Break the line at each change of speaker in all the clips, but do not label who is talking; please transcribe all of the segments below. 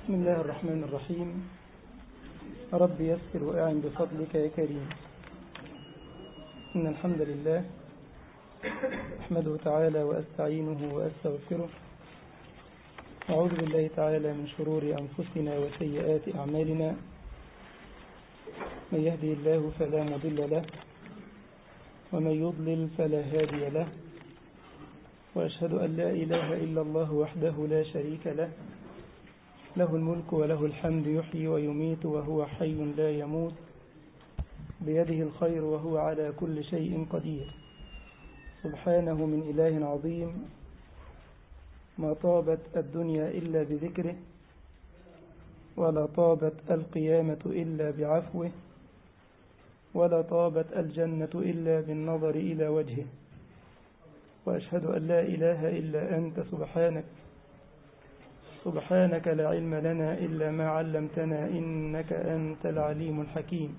بسم الله الرحمن الرحيم رب يسر وأعن بفضلك يا كريم إن الحمد لله أحمده تعالى وأستعينه وأستغفره أعوذ بالله تعالى من شرور أنفسنا وسيئات أعمالنا من يهدي الله فلا مضل له ومن يضلل فلا هادي له وأشهد أن لا إله إلا الله وحده لا شريك له له الملك وله الحمد يحيي ويميت وهو حي لا يموت بيده الخير وهو على كل شيء قدير سبحانه من إله عظيم ما طابت الدنيا إلا بذكره ولا طابت القيامة إلا بعفوه ولا طابت الجنة إلا بالنظر إلى وجهه وأشهد أن لا إله إلا أنت سبحانك سبحانك لا علم لنا إلا ما علمتنا إنك أنت العليم الحكيم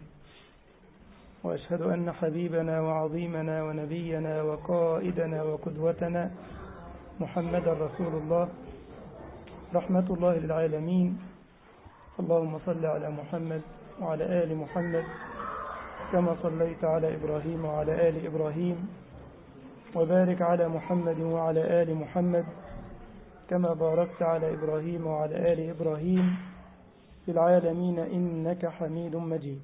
وأشهد أن حبيبنا وعظيمنا ونبينا وقائدنا وقدوتنا محمدا رسول الله رحمة الله للعالمين اللهم صل على محمد وعلى آل محمد كما صليت على إبراهيم وعلى آل إبراهيم وبارك على محمد وعلى آل محمد كما باركت على إبراهيم وعلى آل إبراهيم في العالمين إنك حميد مجيد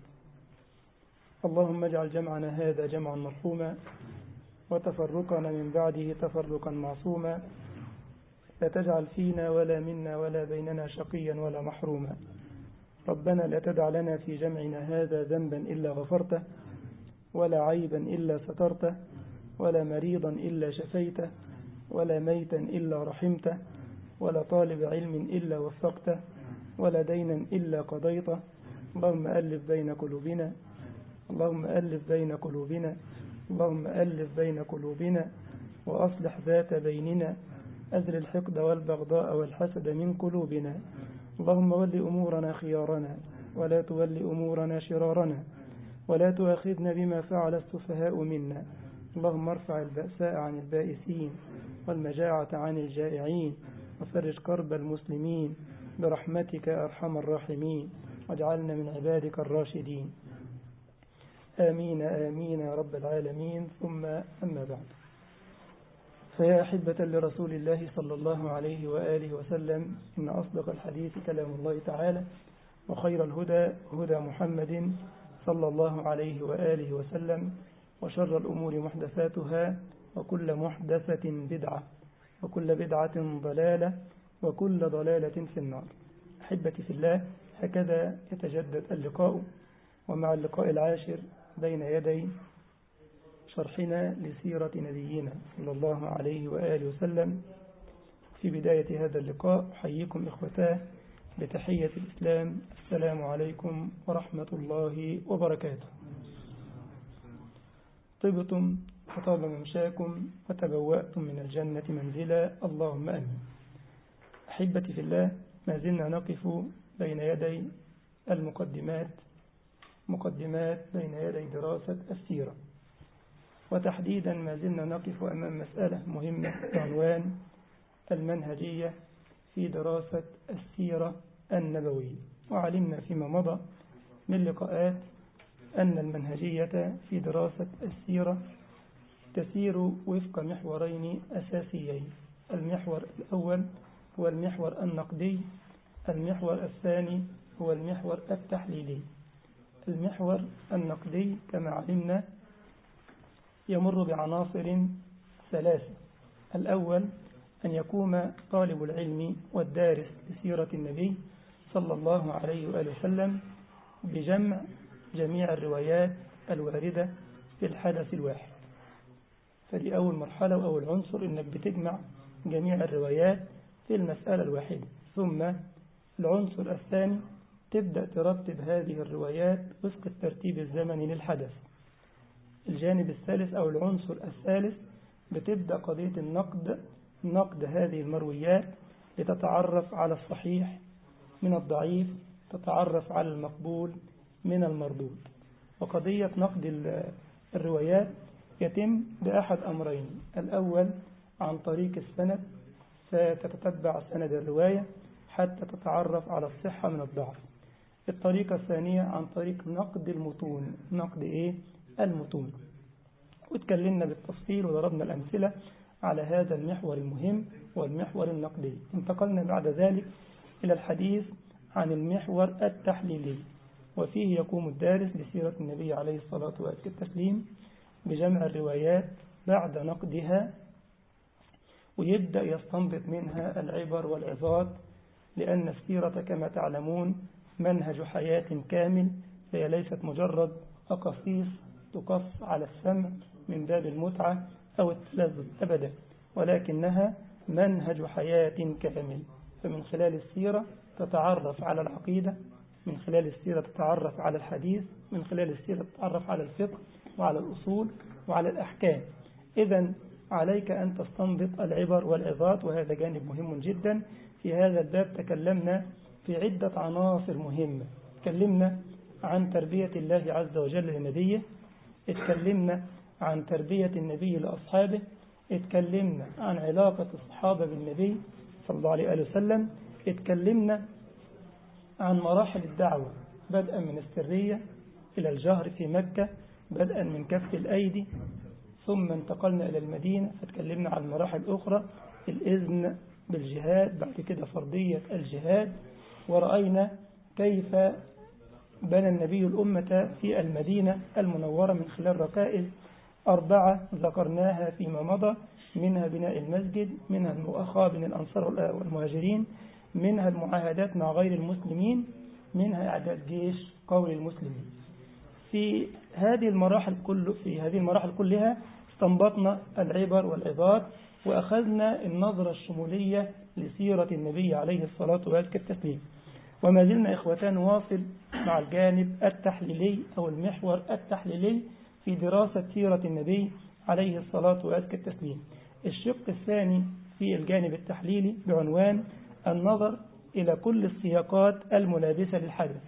اللهم اجعل جمعنا هذا جمعا مرحوما وتفرقنا من بعده تفرقا معصوما لا تجعل فينا ولا منا ولا بيننا شقيا ولا محروما ربنا لا تدع لنا في جمعنا هذا ذنبا إلا غفرته ولا عيبا إلا سترته ولا مريضا إلا شفيته ولا ميتا إلا رحمته ولا طالب علم إلا وفقته ولا دينا إلا قضيته اللهم ألف بين قلوبنا اللهم ألف بين قلوبنا اللهم ألف بين قلوبنا وأصلح ذات بيننا أزل الحقد والبغضاء والحسد من قلوبنا اللهم ول أمورنا خيارنا ولا تول أمورنا شرارنا ولا تؤاخذنا بما فعل السفهاء منا اللهم ارفع البأساء عن البائسين والمجاعة عن الجائعين وفرج كرب المسلمين برحمتك أرحم الراحمين واجعلنا من عبادك الراشدين آمين آمين يا رب العالمين ثم أما بعد فيا أحبة لرسول الله صلى الله عليه وآله وسلم إن أصدق الحديث كلام الله تعالى وخير الهدى هدى محمد صلى الله عليه وآله وسلم وشر الأمور محدثاتها وكل محدثة بدعة وكل بدعة ضلالة وكل ضلالة في النار أحبتي في الله هكذا يتجدد اللقاء ومع اللقاء العاشر بين يدي شرحنا لسيرة نبينا صلى الله عليه وآله وسلم في بداية هذا اللقاء أحييكم إخوتاه بتحية الإسلام السلام عليكم ورحمة الله وبركاته طبتم وطاب ممشاكم وتبوأتم من الجنة منزلا اللهم أمين أحبتي في الله ما زلنا نقف بين يدي المقدمات مقدمات بين يدي دراسة السيرة وتحديدا ما زلنا نقف أمام مسألة مهمة بعنوان المنهجية في دراسة السيرة النبوية وعلمنا فيما مضى من لقاءات أن المنهجية في دراسة السيرة تسير وفق محورين أساسيين المحور الأول هو المحور النقدي المحور الثاني هو المحور التحليلي المحور النقدي كما علمنا يمر بعناصر ثلاثة الأول أن يقوم طالب العلم والدارس لسيرة النبي صلى الله عليه وآله وسلم بجمع جميع الروايات الواردة في الحدث الواحد فدي أول مرحلة وأول عنصر إنك بتجمع جميع الروايات في المسألة الواحدة ثم العنصر الثاني تبدأ ترتب هذه الروايات وفق الترتيب الزمني للحدث الجانب الثالث أو العنصر الثالث بتبدأ قضية النقد نقد هذه المرويات لتتعرف على الصحيح من الضعيف تتعرف على المقبول من المردود وقضية نقد الروايات يتم بأحد أمرين الأول عن طريق السند فتتتبع سند الرواية حتى تتعرف على الصحة من الضعف الطريقة الثانية عن طريق نقد المتون نقد إيه؟ المتون واتكلمنا بالتفصيل وضربنا الأمثلة على هذا المحور المهم والمحور النقدي انتقلنا بعد ذلك إلى الحديث عن المحور التحليلي وفيه يقوم الدارس بسيرة النبي عليه الصلاة والتسليم بجمع الروايات بعد نقدها ويبدأ يستنبط منها العبر والعظات لأن السيرة كما تعلمون منهج حياة كامل هي ليست مجرد أقاصيص تقص على السمع من باب المتعة أو التلذذ أبدا ولكنها منهج حياة كامل فمن خلال السيرة تتعرف على العقيدة من خلال السيرة تتعرف على الحديث من خلال السيرة تتعرف على الفقه وعلى الأصول وعلى الأحكام إذا عليك أن تستنبط العبر والعظات وهذا جانب مهم جدا في هذا الباب تكلمنا في عدة عناصر مهمة تكلمنا عن تربية الله عز وجل لنبيه اتكلمنا عن تربية النبي لأصحابه اتكلمنا عن علاقة الصحابة بالنبي صلى الله عليه وسلم اتكلمنا عن مراحل الدعوة بدءا من السرية إلى الجهر في مكة بدءا من كف الأيدي ثم انتقلنا إلى المدينة فتكلمنا عن مراحل أخرى الإذن بالجهاد بعد كده فرضية الجهاد ورأينا كيف بنى النبي الأمة في المدينة المنورة من خلال ركائز أربعة ذكرناها فيما مضى منها بناء المسجد منها المؤخاة بين الأنصار والمهاجرين منها المعاهدات مع غير المسلمين منها إعداد جيش قوي المسلمين في هذه المراحل كل في هذه المراحل كلها استنبطنا العبر والعظات وأخذنا النظرة الشمولية لسيرة النبي عليه الصلاة والتسليم وما زلنا إخوتان نواصل مع الجانب التحليلي أو المحور التحليلي في دراسة سيرة النبي عليه الصلاة والتسليم الشق الثاني في الجانب التحليلي بعنوان النظر إلى كل السياقات الملابسة للحدث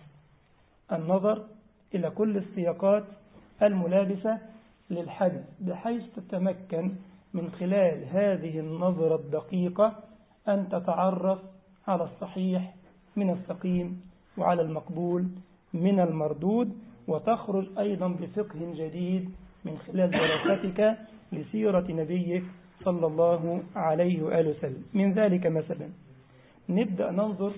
النظر إلى كل السياقات الملابسة للحدث بحيث تتمكن من خلال هذه النظرة الدقيقة أن تتعرف على الصحيح من السقيم وعلى المقبول من المردود وتخرج أيضا بفقه جديد من خلال دراستك لسيرة نبيك صلى الله عليه وآله وسلم من ذلك مثلا نبدأ ننظر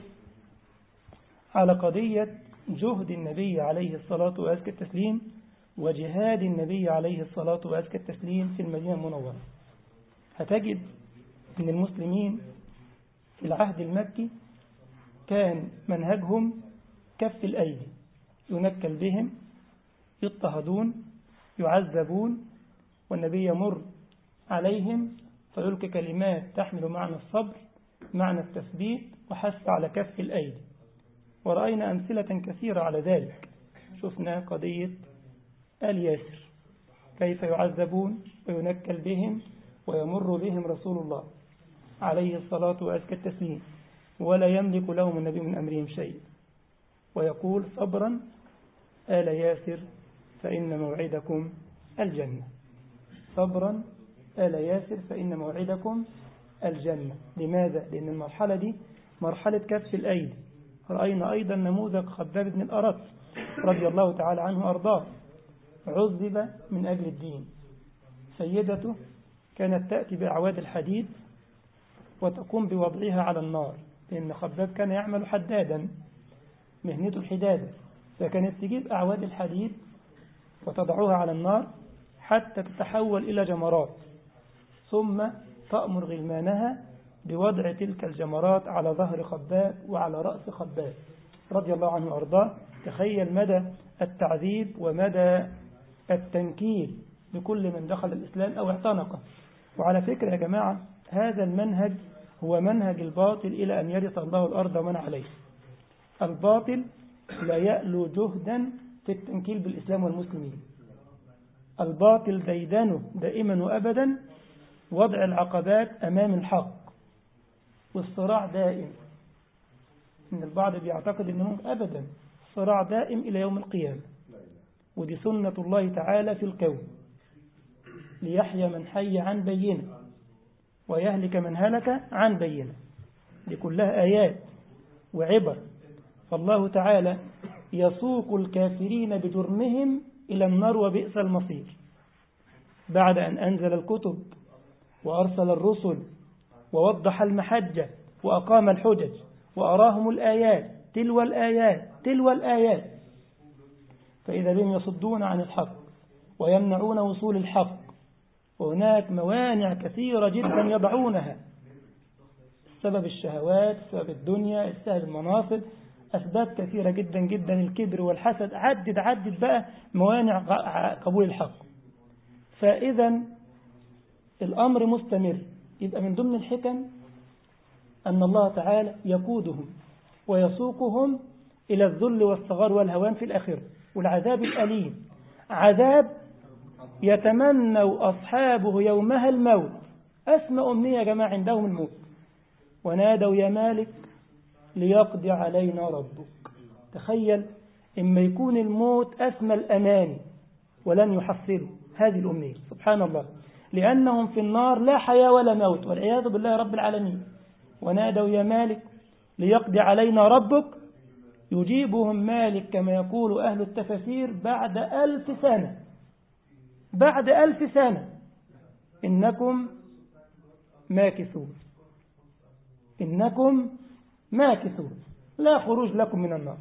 على قضية جهد النبي عليه الصلاة وأزكى التسليم وجهاد النبي عليه الصلاة وأزكى التسليم في المدينة المنورة هتجد أن المسلمين في العهد المكي كان منهجهم كف الأيدي ينكل بهم يضطهدون يعذبون والنبي يمر عليهم فيلقي كلمات تحمل معنى الصبر معنى التثبيت وحث على كف الأيدي ورأينا أمثلة كثيرة على ذلك شفنا قضية آل ياسر كيف يعذبون وينكل بهم ويمر بهم رسول الله عليه الصلاة وأزكى التسليم ولا يملك لهم النبي من أمرهم شيء ويقول صبرا آل ياسر فإن موعدكم الجنة صبرا آل ياسر فإن موعدكم الجنة لماذا؟ لأن المرحلة دي مرحلة كف الأيدي رأينا أيضا نموذج خباب بن الأرط رضي الله تعالى عنه أرضاه عذب من أجل الدين سيدته كانت تأتي بأعواد الحديد وتقوم بوضعها على النار لأن خباب كان يعمل حدادا مهنته الحدادة فكانت تجيب أعواد الحديد وتضعها على النار حتى تتحول إلى جمرات ثم تأمر غلمانها بوضع تلك الجمرات على ظهر خباب وعلى رأس خباب رضي الله عنه وأرضاه تخيل مدى التعذيب ومدى التنكيل لكل من دخل الإسلام أو اعتنقه وعلى فكرة يا جماعة هذا المنهج هو منهج الباطل إلى أن يرث الله الأرض ومن عليه الباطل لا يألو جهدا في التنكيل بالإسلام والمسلمين الباطل ديدانه دائما وأبدا وضع العقبات أمام الحق والصراع دائم إن البعض بيعتقد أنه أبدا صراع دائم إلى يوم القيامة ودي سنة الله تعالى في الكون ليحيى من حي عن بينه ويهلك من هلك عن بينه دي كلها آيات وعبر فالله تعالى يسوق الكافرين بجرمهم إلى النار وبئس المصير بعد أن أنزل الكتب وأرسل الرسل ووضح المحجة وأقام الحجج وأراهم الآيات تلو الآيات تلو الآيات فإذا بهم يصدون عن الحق ويمنعون وصول الحق وهناك موانع كثيرة جدا يضعونها سبب الشهوات سبب الدنيا السهل المناصب أسباب كثيرة جدا جدا الكبر والحسد عدد عدد بقى موانع قبول الحق فإذا الأمر مستمر يبقى من ضمن الحكم أن الله تعالى يقودهم ويسوقهم إلى الذل والصغار والهوان في الآخرة والعذاب الأليم عذاب يتمنى أصحابه يومها الموت أسمى أمنية يا جماعة عندهم الموت ونادوا يا مالك ليقضي علينا ربك تخيل إما يكون الموت أسمى الأمان ولن يحصلوا هذه الأمنية سبحان الله لأنهم في النار لا حياة ولا موت والعياذ بالله رب العالمين ونادوا يا مالك ليقضي علينا ربك يجيبهم مالك كما يقول أهل التفاسير بعد ألف سنة بعد ألف سنة إنكم ماكثون إنكم ماكثون لا خروج لكم من النار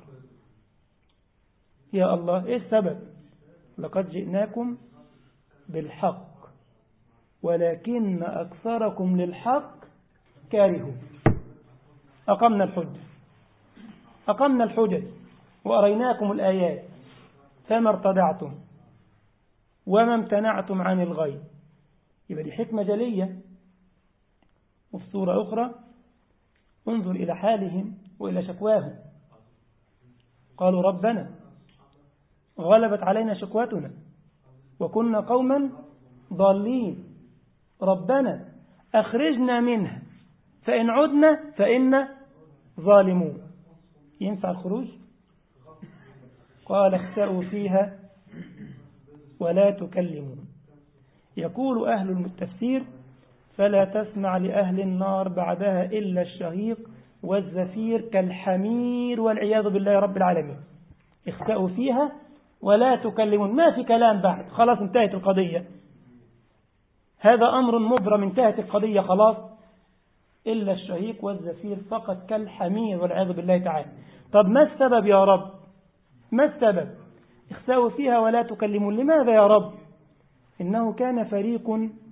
يا الله إيه السبب لقد جئناكم بالحق ولكن أكثركم للحق كارهون أقمنا الحجة أقمنا الحجج وأريناكم الآيات فما ارتدعتم وما امتنعتم عن الغي يبقى دي حكمة جلية وفي سورة أخرى انظر إلى حالهم وإلى شكواهم قالوا ربنا غلبت علينا شكوتنا وكنا قوما ضالين ربنا أخرجنا منها فإن عدنا فإن ظالمون ينفع الخروج قال اخسأوا فيها ولا تكلمون يقول أهل التفسير فلا تسمع لأهل النار بعدها إلا الشهيق والزفير كالحمير والعياذ بالله رب العالمين اخسأوا فيها ولا تكلمون ما في كلام بعد خلاص انتهت القضية هذا أمر مبرم انتهت القضية خلاص إلا الشهيق والزفير فقط كالحمير والعياذ بالله تعالى طب ما السبب يا رب ما السبب اخسأوا فيها ولا تكلمون لماذا يا رب إنه كان فريق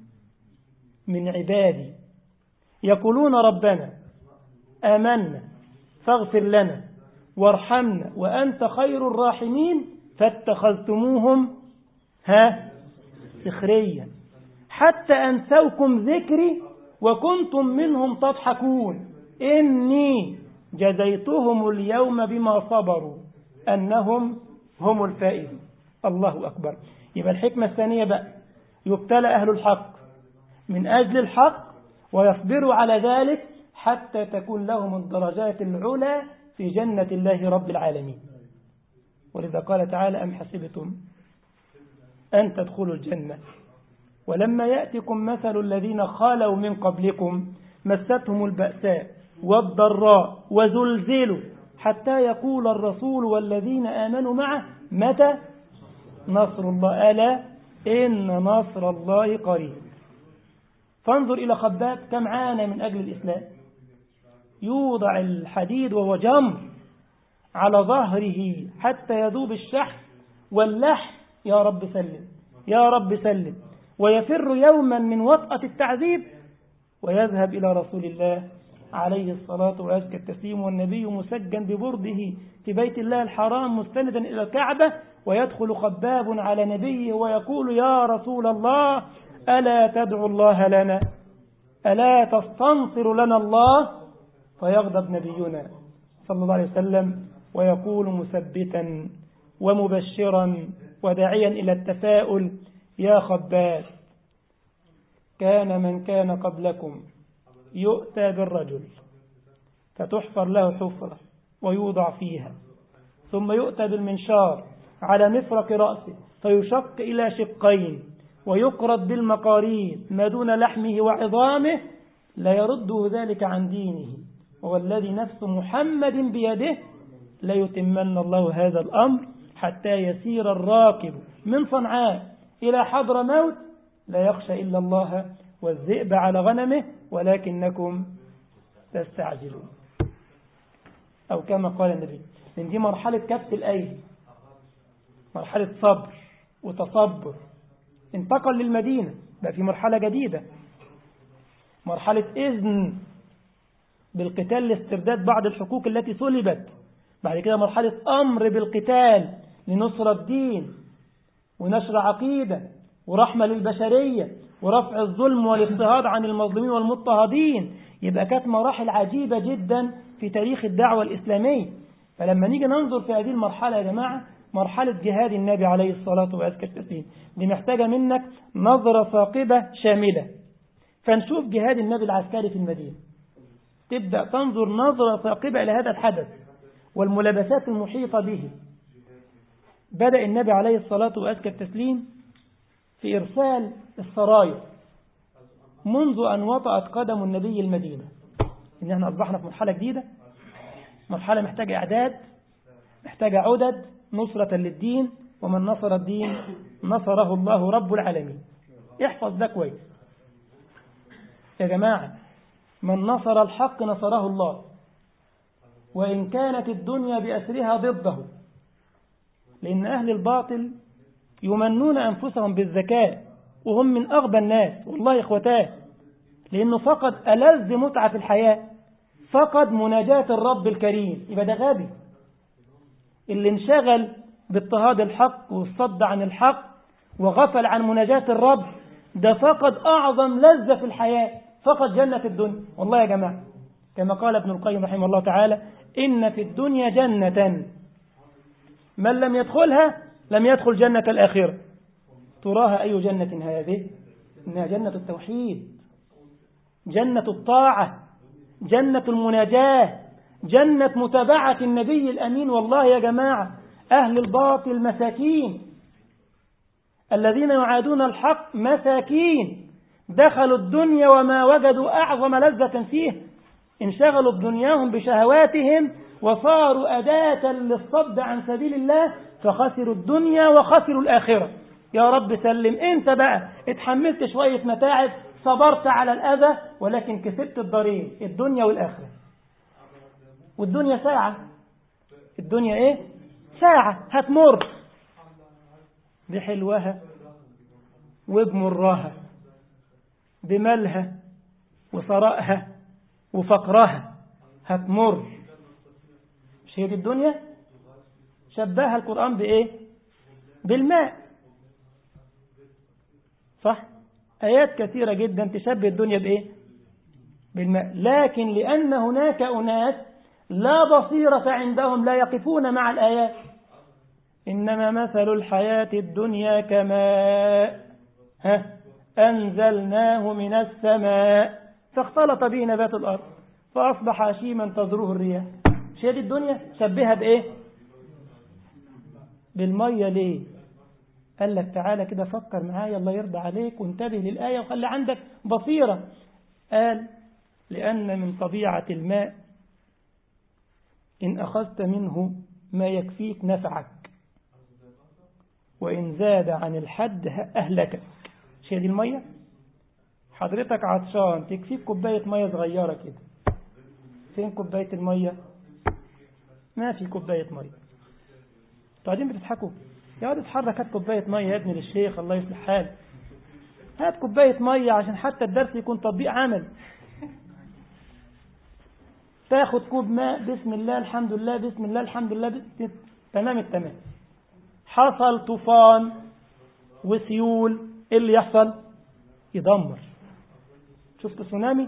من عبادي يقولون ربنا آمنا فاغفر لنا وارحمنا وأنت خير الراحمين فاتخذتموهم ها سخريا حتى أنسوكم ذكري وكنتم منهم تضحكون إني جزيتهم اليوم بما صبروا أنهم هم الفائزون الله أكبر يبقى الحكمة الثانية بقى يبتلى أهل الحق من أجل الحق ويصبروا على ذلك حتى تكون لهم الدرجات العلى في جنة الله رب العالمين ولذا قال تعالى أم حسبتم أن تدخلوا الجنة ولما يأتكم مثل الذين خالوا من قبلكم مستهم البأساء والضراء وزلزلوا حتى يقول الرسول والذين آمنوا معه متى نصر الله ألا إن نصر الله قريب فانظر إلى خباب كم عانى من أجل الإسلام يوضع الحديد وهو جمر على ظهره حتى يذوب الشحم واللحم يا رب سلم يا رب سلم ويفر يوما من وطأة التعذيب ويذهب إلى رسول الله عليه الصلاة وأزكى التسليم والنبي مسجن ببرده في بيت الله الحرام مستندا إلى الكعبة ويدخل خباب على نبيه ويقول يا رسول الله ألا تدعو الله لنا ألا تستنصر لنا الله فيغضب نبينا صلى الله عليه وسلم ويقول مثبتا ومبشرا وداعيا إلى التفاؤل يا خباب كان من كان قبلكم يؤتى بالرجل فتحفر له حفرة ويوضع فيها ثم يؤتى بالمنشار على مفرق رأسه فيشق إلى شقين ويقرض بالمقاريب ما دون لحمه وعظامه لا يرده ذلك عن دينه والذي نفس محمد بيده ليتمن الله هذا الأمر حتى يسير الراكب من صنعاء إلى حضر موت لا يخشى إلا الله والذئب على غنمه ولكنكم تستعجلون أو كما قال النبي من دي مرحلة كبت الأيدي مرحلة صبر وتصبر انتقل للمدينة بقى في مرحلة جديدة مرحلة إذن بالقتال لاسترداد بعض الحقوق التي سلبت بعد كده مرحلة أمر بالقتال لنصرة الدين ونشر عقيدة ورحمة للبشرية ورفع الظلم والاضطهاد عن المظلومين والمضطهدين يبقى كانت مراحل عجيبة جدا في تاريخ الدعوة الإسلامية فلما نيجي ننظر في هذه المرحلة يا جماعة مرحلة جهاد النبي عليه الصلاة والسلام دي محتاجة منك نظرة ثاقبة شاملة فنشوف جهاد النبي العسكري في المدينة تبدأ تنظر نظرة ثاقبة إلى هذا الحدث والملابسات المحيطة به بدأ النبي عليه الصلاة وأزكى التسليم في إرسال السرايا منذ أن وطأت قدم النبي المدينة إن احنا أصبحنا في مرحلة جديدة مرحلة محتاجة إعداد محتاجة عدد نصرة للدين ومن نصر الدين نصره الله رب العالمين احفظ ده كويس يا جماعة من نصر الحق نصره الله وإن كانت الدنيا بأسرها ضده لأن أهل الباطل يمنون أنفسهم بالذكاء وهم من أغبى الناس والله إخوتاه لأنه فقد ألذ متعة في الحياة فقد مناجاة الرب الكريم يبقى ده غبي اللي انشغل باضطهاد الحق والصد عن الحق وغفل عن مناجاة الرب ده فقد أعظم لذة في الحياة فقد جنة الدنيا والله يا جماعة كما قال ابن القيم رحمه الله تعالى إن في الدنيا جنة من لم يدخلها لم يدخل جنة الآخرة تراها أي جنة هذه إنها جنة التوحيد جنة الطاعة جنة المناجاة جنة متابعة النبي الأمين والله يا جماعة أهل الباطل مساكين الذين يعادون الحق مساكين دخلوا الدنيا وما وجدوا أعظم لذة فيه انشغلوا بدنياهم بشهواتهم وصاروا أداة للصد عن سبيل الله فخسروا الدنيا وخسروا الآخرة يا رب سلم انت بقى اتحملت شوية متاعب صبرت على الأذى ولكن كسبت الضرين الدنيا والآخرة والدنيا ساعة الدنيا ايه ساعة هتمر بحلوها وبمرها بمالها وثرائها وفقرها هتمر مش هي دي الدنيا شبهها القرآن بإيه بالماء صح آيات كثيرة جدا تشبه الدنيا بإيه بالماء لكن لأن هناك أناس لا بصيرة عندهم لا يقفون مع الآيات إنما مثل الحياة الدنيا كماء ها أنزلناه من السماء فاختلط به نبات الأرض فأصبح هشيما تذروه الرياح مش هي دي الدنيا شبهها بإيه بالمية ليه قال لك تعالى كده فكر معايا الله يرضى عليك وانتبه للآية وخلي عندك بصيرة قال لأن من طبيعة الماء إن أخذت منه ما يكفيك نفعك وإن زاد عن الحد أهلكك مش هي دي المية حضرتك عطشان تكفيك كوباية مية صغيرة كده فين كوباية المية ما في كوباية مية بعدين بتضحكوا يا واد اتحرك هات كوباية مية يا ابني للشيخ الله يصلح حالك هات كوباية مية عشان حتى الدرس يكون تطبيق عمل تاخد كوب ماء بسم الله الحمد لله بسم الله الحمد لله بسم تمام التمام حصل طوفان وسيول ايه اللي يحصل يدمر شفت تسونامي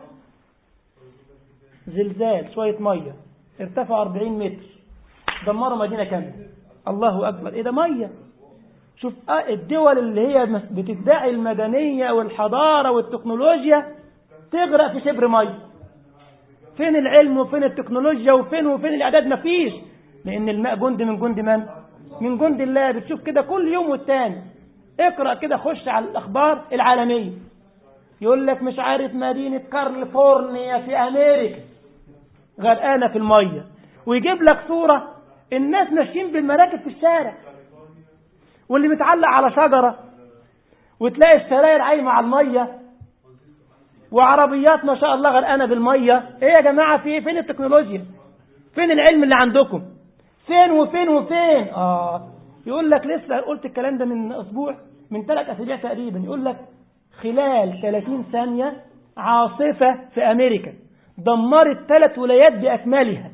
زلزال شوية مية ارتفع 40 متر دمروا مدينة كاملة الله أكبر إيه ده مية شوف الدول اللي هي بتدعي المدنية والحضارة والتكنولوجيا تغرق في شبر مية فين العلم وفين التكنولوجيا وفين وفين الإعداد مفيش لأن الماء جند من جند من؟ من جند الله بتشوف كده كل يوم والتاني اقرأ كده خش على الأخبار العالمية يقول لك مش عارف مدينة كاليفورنيا في أمريكا غرقانة في المية ويجيب لك صورة الناس ماشيين بالمراكب في الشارع واللي متعلق على شجرة وتلاقي السراير عايمة على المية وعربيات ما شاء الله غرقانة بالمية ايه يا جماعة في ايه فين التكنولوجيا فين العلم اللي عندكم فين وفين وفين اه يقول لك لسه قلت الكلام ده من اسبوع من ثلاث اسابيع تقريبا يقول لك خلال 30 ثانية عاصفة في امريكا دمرت ثلاث ولايات باكملها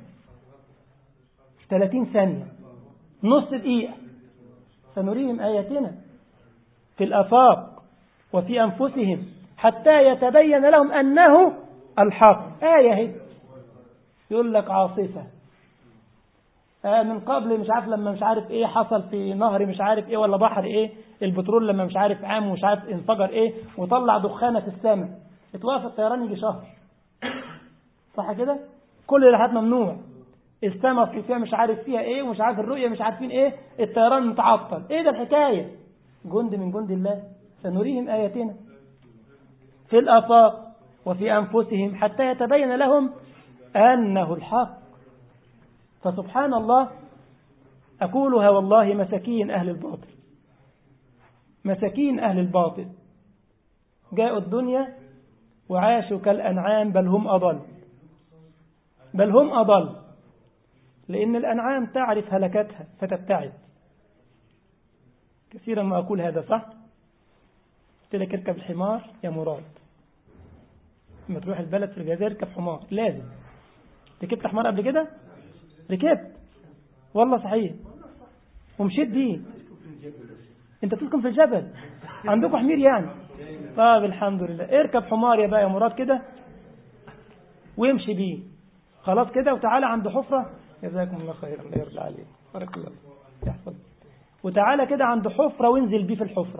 30 ثانية نص دقيقة سنريهم آياتنا في الآفاق وفي أنفسهم حتى يتبين لهم أنه الحق آية هي يقول لك عاصفة آه من قبل مش عارف لما مش عارف ايه حصل في نهر مش عارف ايه ولا بحر ايه البترول لما مش عارف عام ومش عارف انفجر ايه وطلع دخانة في السماء اتوقف الطيران يجي شهر صح كده كل الرحلات ممنوع السماء فيها مش عارف فيها ايه ومش عارف الرؤية مش عارفين ايه الطيران متعطل ايه ده الحكاية جند من جند الله سنريهم آياتنا في الآفاق وفي أنفسهم حتى يتبين لهم أنه الحق فسبحان الله أقولها والله مساكين أهل الباطل مساكين أهل الباطل جاءوا الدنيا وعاشوا كالأنعام بل هم أضل بل هم أضل لأن الأنعام تعرف هلكتها فتبتعد كثيرا ما أقول هذا صح قلت لك اركب الحمار يا مراد لما تروح البلد في الجزائر اركب حمار لازم ركبت حمار قبل كده ركبت والله صحيح ومشيت بيه انت تسكن في الجبل عندكم حمير يعني طب الحمد لله اركب حمار يا بقى يا مراد كده وامشي بيه خلاص كده وتعالى عند حفرة جزاكم الله خيرا الله يرضى عليك بارك الله يحفظ وتعالى كده عند حفرة وانزل بيه في الحفرة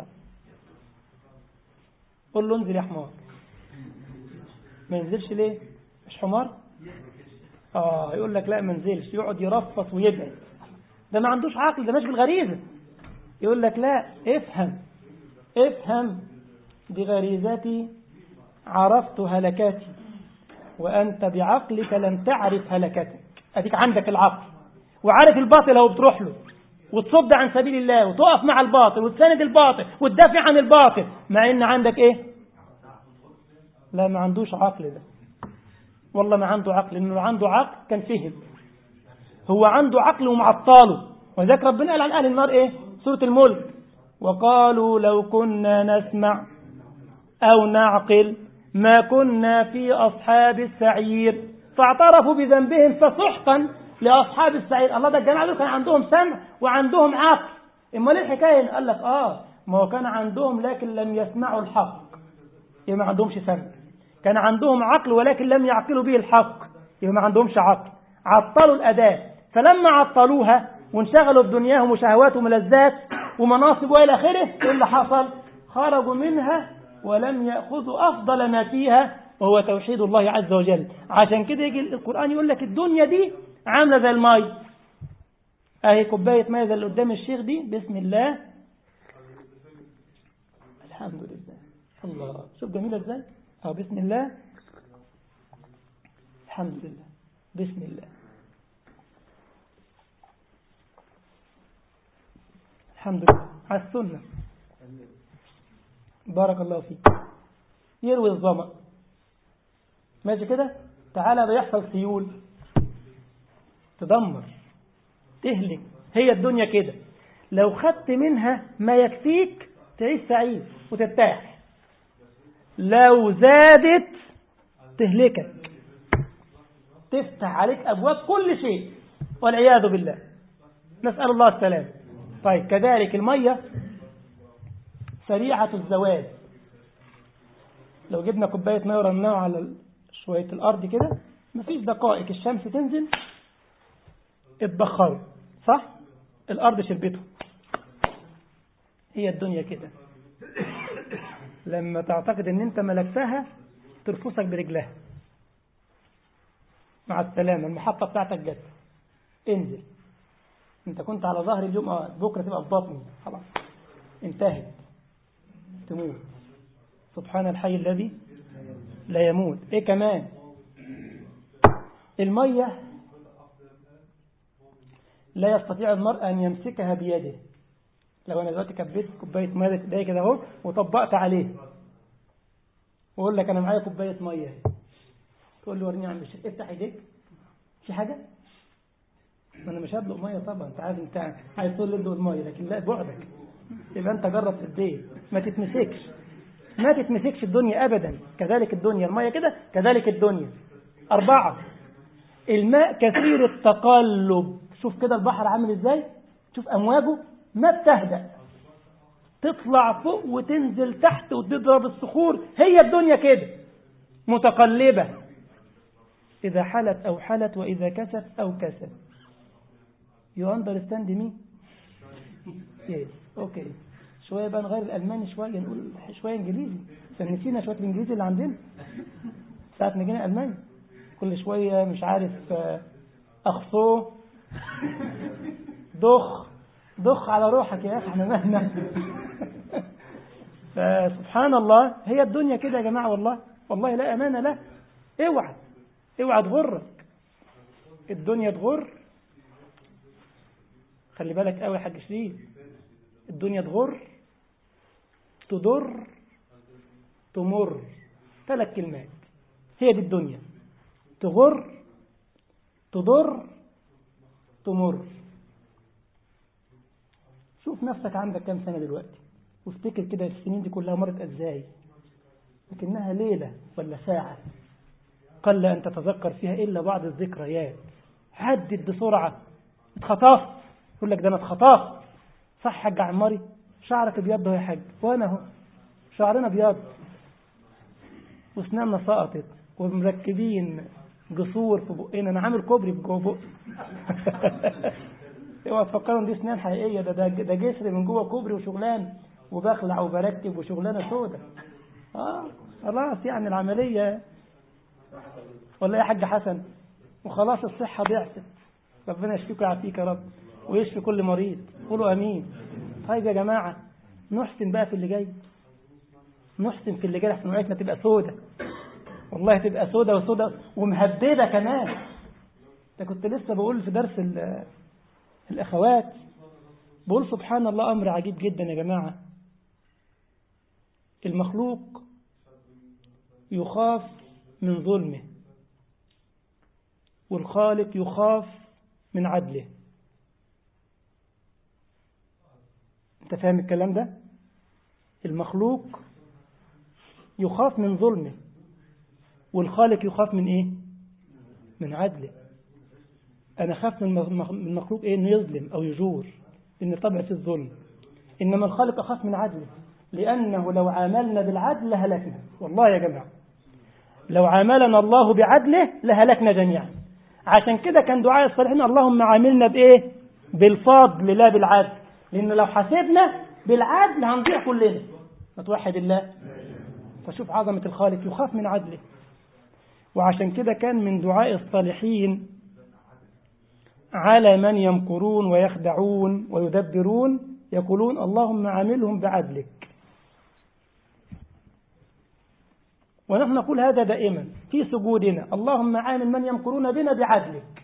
قول له انزل يا حمار ما ينزلش ليه مش حمار اه يقول لك لا ما نزلش يقعد يرفص ويبعد ده ما عندوش عقل ده ماشي بالغريزه يقول لك لا افهم افهم بغريزتي عرفت هلكاتي وأنت بعقلك لم تعرف هلكتك أديك عندك العقل وعارف الباطل لو بتروح له وتصد عن سبيل الله وتقف مع الباطل وتساند الباطل وتدافع عن الباطل مع ان عندك ايه لا ما عندوش عقل ده والله ما عنده عقل لانه لو عنده عقل كان فهم هو عنده عقل ومعطاله وذلك ربنا قال عن اهل النار ايه سوره الملك وقالوا لو كنا نسمع او نعقل ما كنا في اصحاب السعير فاعترفوا بذنبهم فسحقا لاصحاب السعير الله ده الجماعه دول كان عندهم سمع وعندهم عقل امال ايه الحكايه قال لك اه ما هو كان عندهم لكن لم يسمعوا الحق يبقى ما عندهمش سمع كان عندهم عقل ولكن لم يعقلوا به الحق يبقى ما عندهمش عقل عطلوا الأداة فلما عطلوها وانشغلوا بدنياهم وشهوات وملذات ومناصب وإلى آخره إيه اللي حصل خرجوا منها ولم يأخذوا أفضل ما فيها وهو توحيد الله عز وجل عشان كده يجي القرآن يقول لك الدنيا دي عاملة زي المي اهي كوباية مية زي اللي قدام الشيخ دي بسم الله الحمد لله الله شوف جميلة ازاي اه بسم الله الحمد لله بسم الله الحمد لله على السنة بارك الله فيك يروي الظمأ ماشي كده تعالى بيحصل سيول تدمر تهلك هي الدنيا كده لو خدت منها ما يكفيك تعيش سعيد وترتاح لو زادت تهلكك تفتح عليك أبواب كل شيء والعياذ بالله نسأل الله السلام طيب كذلك المية سريعة الزوال لو جبنا كوباية مية ورمناها على شوية الأرض كده مفيش دقائق الشمس تنزل اتبخروا صح الأرض شربته هي الدنيا كده لما تعتقد ان انت ملكتها ترفسك برجلها مع السلامة المحطة بتاعتك جت انزل انت كنت على ظهر اليوم اه بكرة تبقى في بطني خلاص انتهت تموت سبحان الحي الذي لا يموت ايه كمان المية لا يستطيع المرء أن يمسكها بيده لو أنا دلوقتي كبيت كوباية مية ده كده أهو وطبقت عليه وأقول لك أنا معايا كوباية مية تقول له وريني يا عم الشيخ افتح ايديك في حاجة؟ ما أنا مش هدلق مية طبعا أنت عارف أنت عايز تقول لي ادلق المية لكن لا بعدك يبقى أنت جرب في البيت ما تتمسكش ما تتمسكش الدنيا أبدا كذلك الدنيا المية كده كذلك الدنيا أربعة الماء كثير التقلب شوف كده البحر عامل ازاي شوف أمواجه ما بتهدأ تطلع فوق وتنزل تحت وتضرب الصخور هي الدنيا كده متقلبة إذا حلت أو حلت وإذا كست أو كست you understand me yes okay شوية بقى نغير الألماني شوية نقول شوية إنجليزي عشان نسينا شوية الإنجليزي اللي عندنا ساعة ما جينا ألمانيا كل شوية مش عارف أخصو ضخ ضخ على روحك يا أخي احنا مهما فسبحان الله هي الدنيا كده يا جماعة والله والله لا أمانة لا اوعى اوعى تغرك الدنيا تغر خلي بالك قوي يا حاج شريف الدنيا تغر تضر تمر ثلاث كلمات هي دي الدنيا تغر تضر تمر شوف نفسك عندك كام سنة دلوقتي وافتكر كده السنين دي كلها مرت ازاي لكنها ليلة ولا ساعة قل أن تتذكر فيها إلا بعض الذكريات عدت بسرعة اتخطفت يقول لك ده أنا اتخطفت صح حاج عماري شعرك ابيض يا حاج وانا اهو شعرنا ابيض واسناننا سقطت ومركبين جسور في بقنا انا عامل كوبري جوه بق اوعى تفكروا ان دي اسنان حقيقيه ده ده, ده جسر من جوه كوبري وشغلان وبخلع وبركب وشغلانه سودة اه خلاص يعني العمليه ولا ايه يا حاج حسن وخلاص الصحه ضعفت ربنا يشفيك ويعافيك يا رب ويشفي كل مريض قولوا امين طيب يا جماعة نحسن بقى في اللي جاي نحسن في اللي جاي احسن وقتنا تبقى سودة والله تبقى سودة وسودة ومهددة كمان ده كنت لسه بقول في درس الأخوات بقول سبحان الله أمر عجيب جدا يا جماعة المخلوق يخاف من ظلمه والخالق يخاف من عدله انت فاهم الكلام ده المخلوق يخاف من ظلمه والخالق يخاف من ايه من عدله انا خاف من المخلوق ايه انه يظلم او يجور ان طبع في الظلم انما الخالق اخاف من عدله لانه لو عاملنا بالعدل لهلكنا والله يا جماعه لو عاملنا الله بعدله لهلكنا جميعا عشان كده كان دعاء الصالحين اللهم عاملنا بايه بالفضل لا بالعدل لأن لو حسبنا بالعدل هنضيع كلنا نتوحد الله فشوف عظمة الخالق يخاف من عدله وعشان كده كان من دعاء الصالحين على من يمكرون ويخدعون ويدبرون يقولون اللهم عاملهم بعدلك ونحن نقول هذا دائما في سجودنا اللهم عامل من يمكرون بنا بعدلك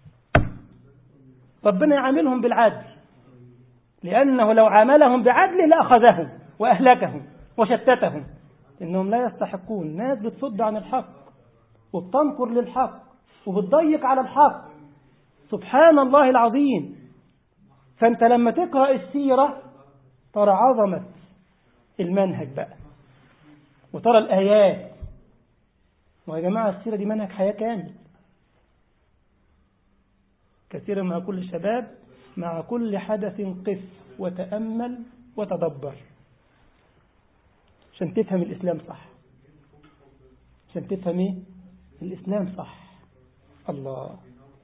ربنا يعاملهم بالعدل لأنه لو عاملهم بعدله لأخذهم وأهلكهم وشتتهم إنهم لا يستحقون ناس بتصد عن الحق وبتنكر للحق وبتضيق على الحق سبحان الله العظيم فأنت لما تقرأ السيرة ترى عظمة المنهج بقى وترى الآيات ويا جماعة السيرة دي منهج حياة كامل كثيرا مع كل الشباب مع كل حدث قف وتأمل وتدبر عشان تفهم الإسلام صح عشان تفهم إيه؟ الإسلام صح الله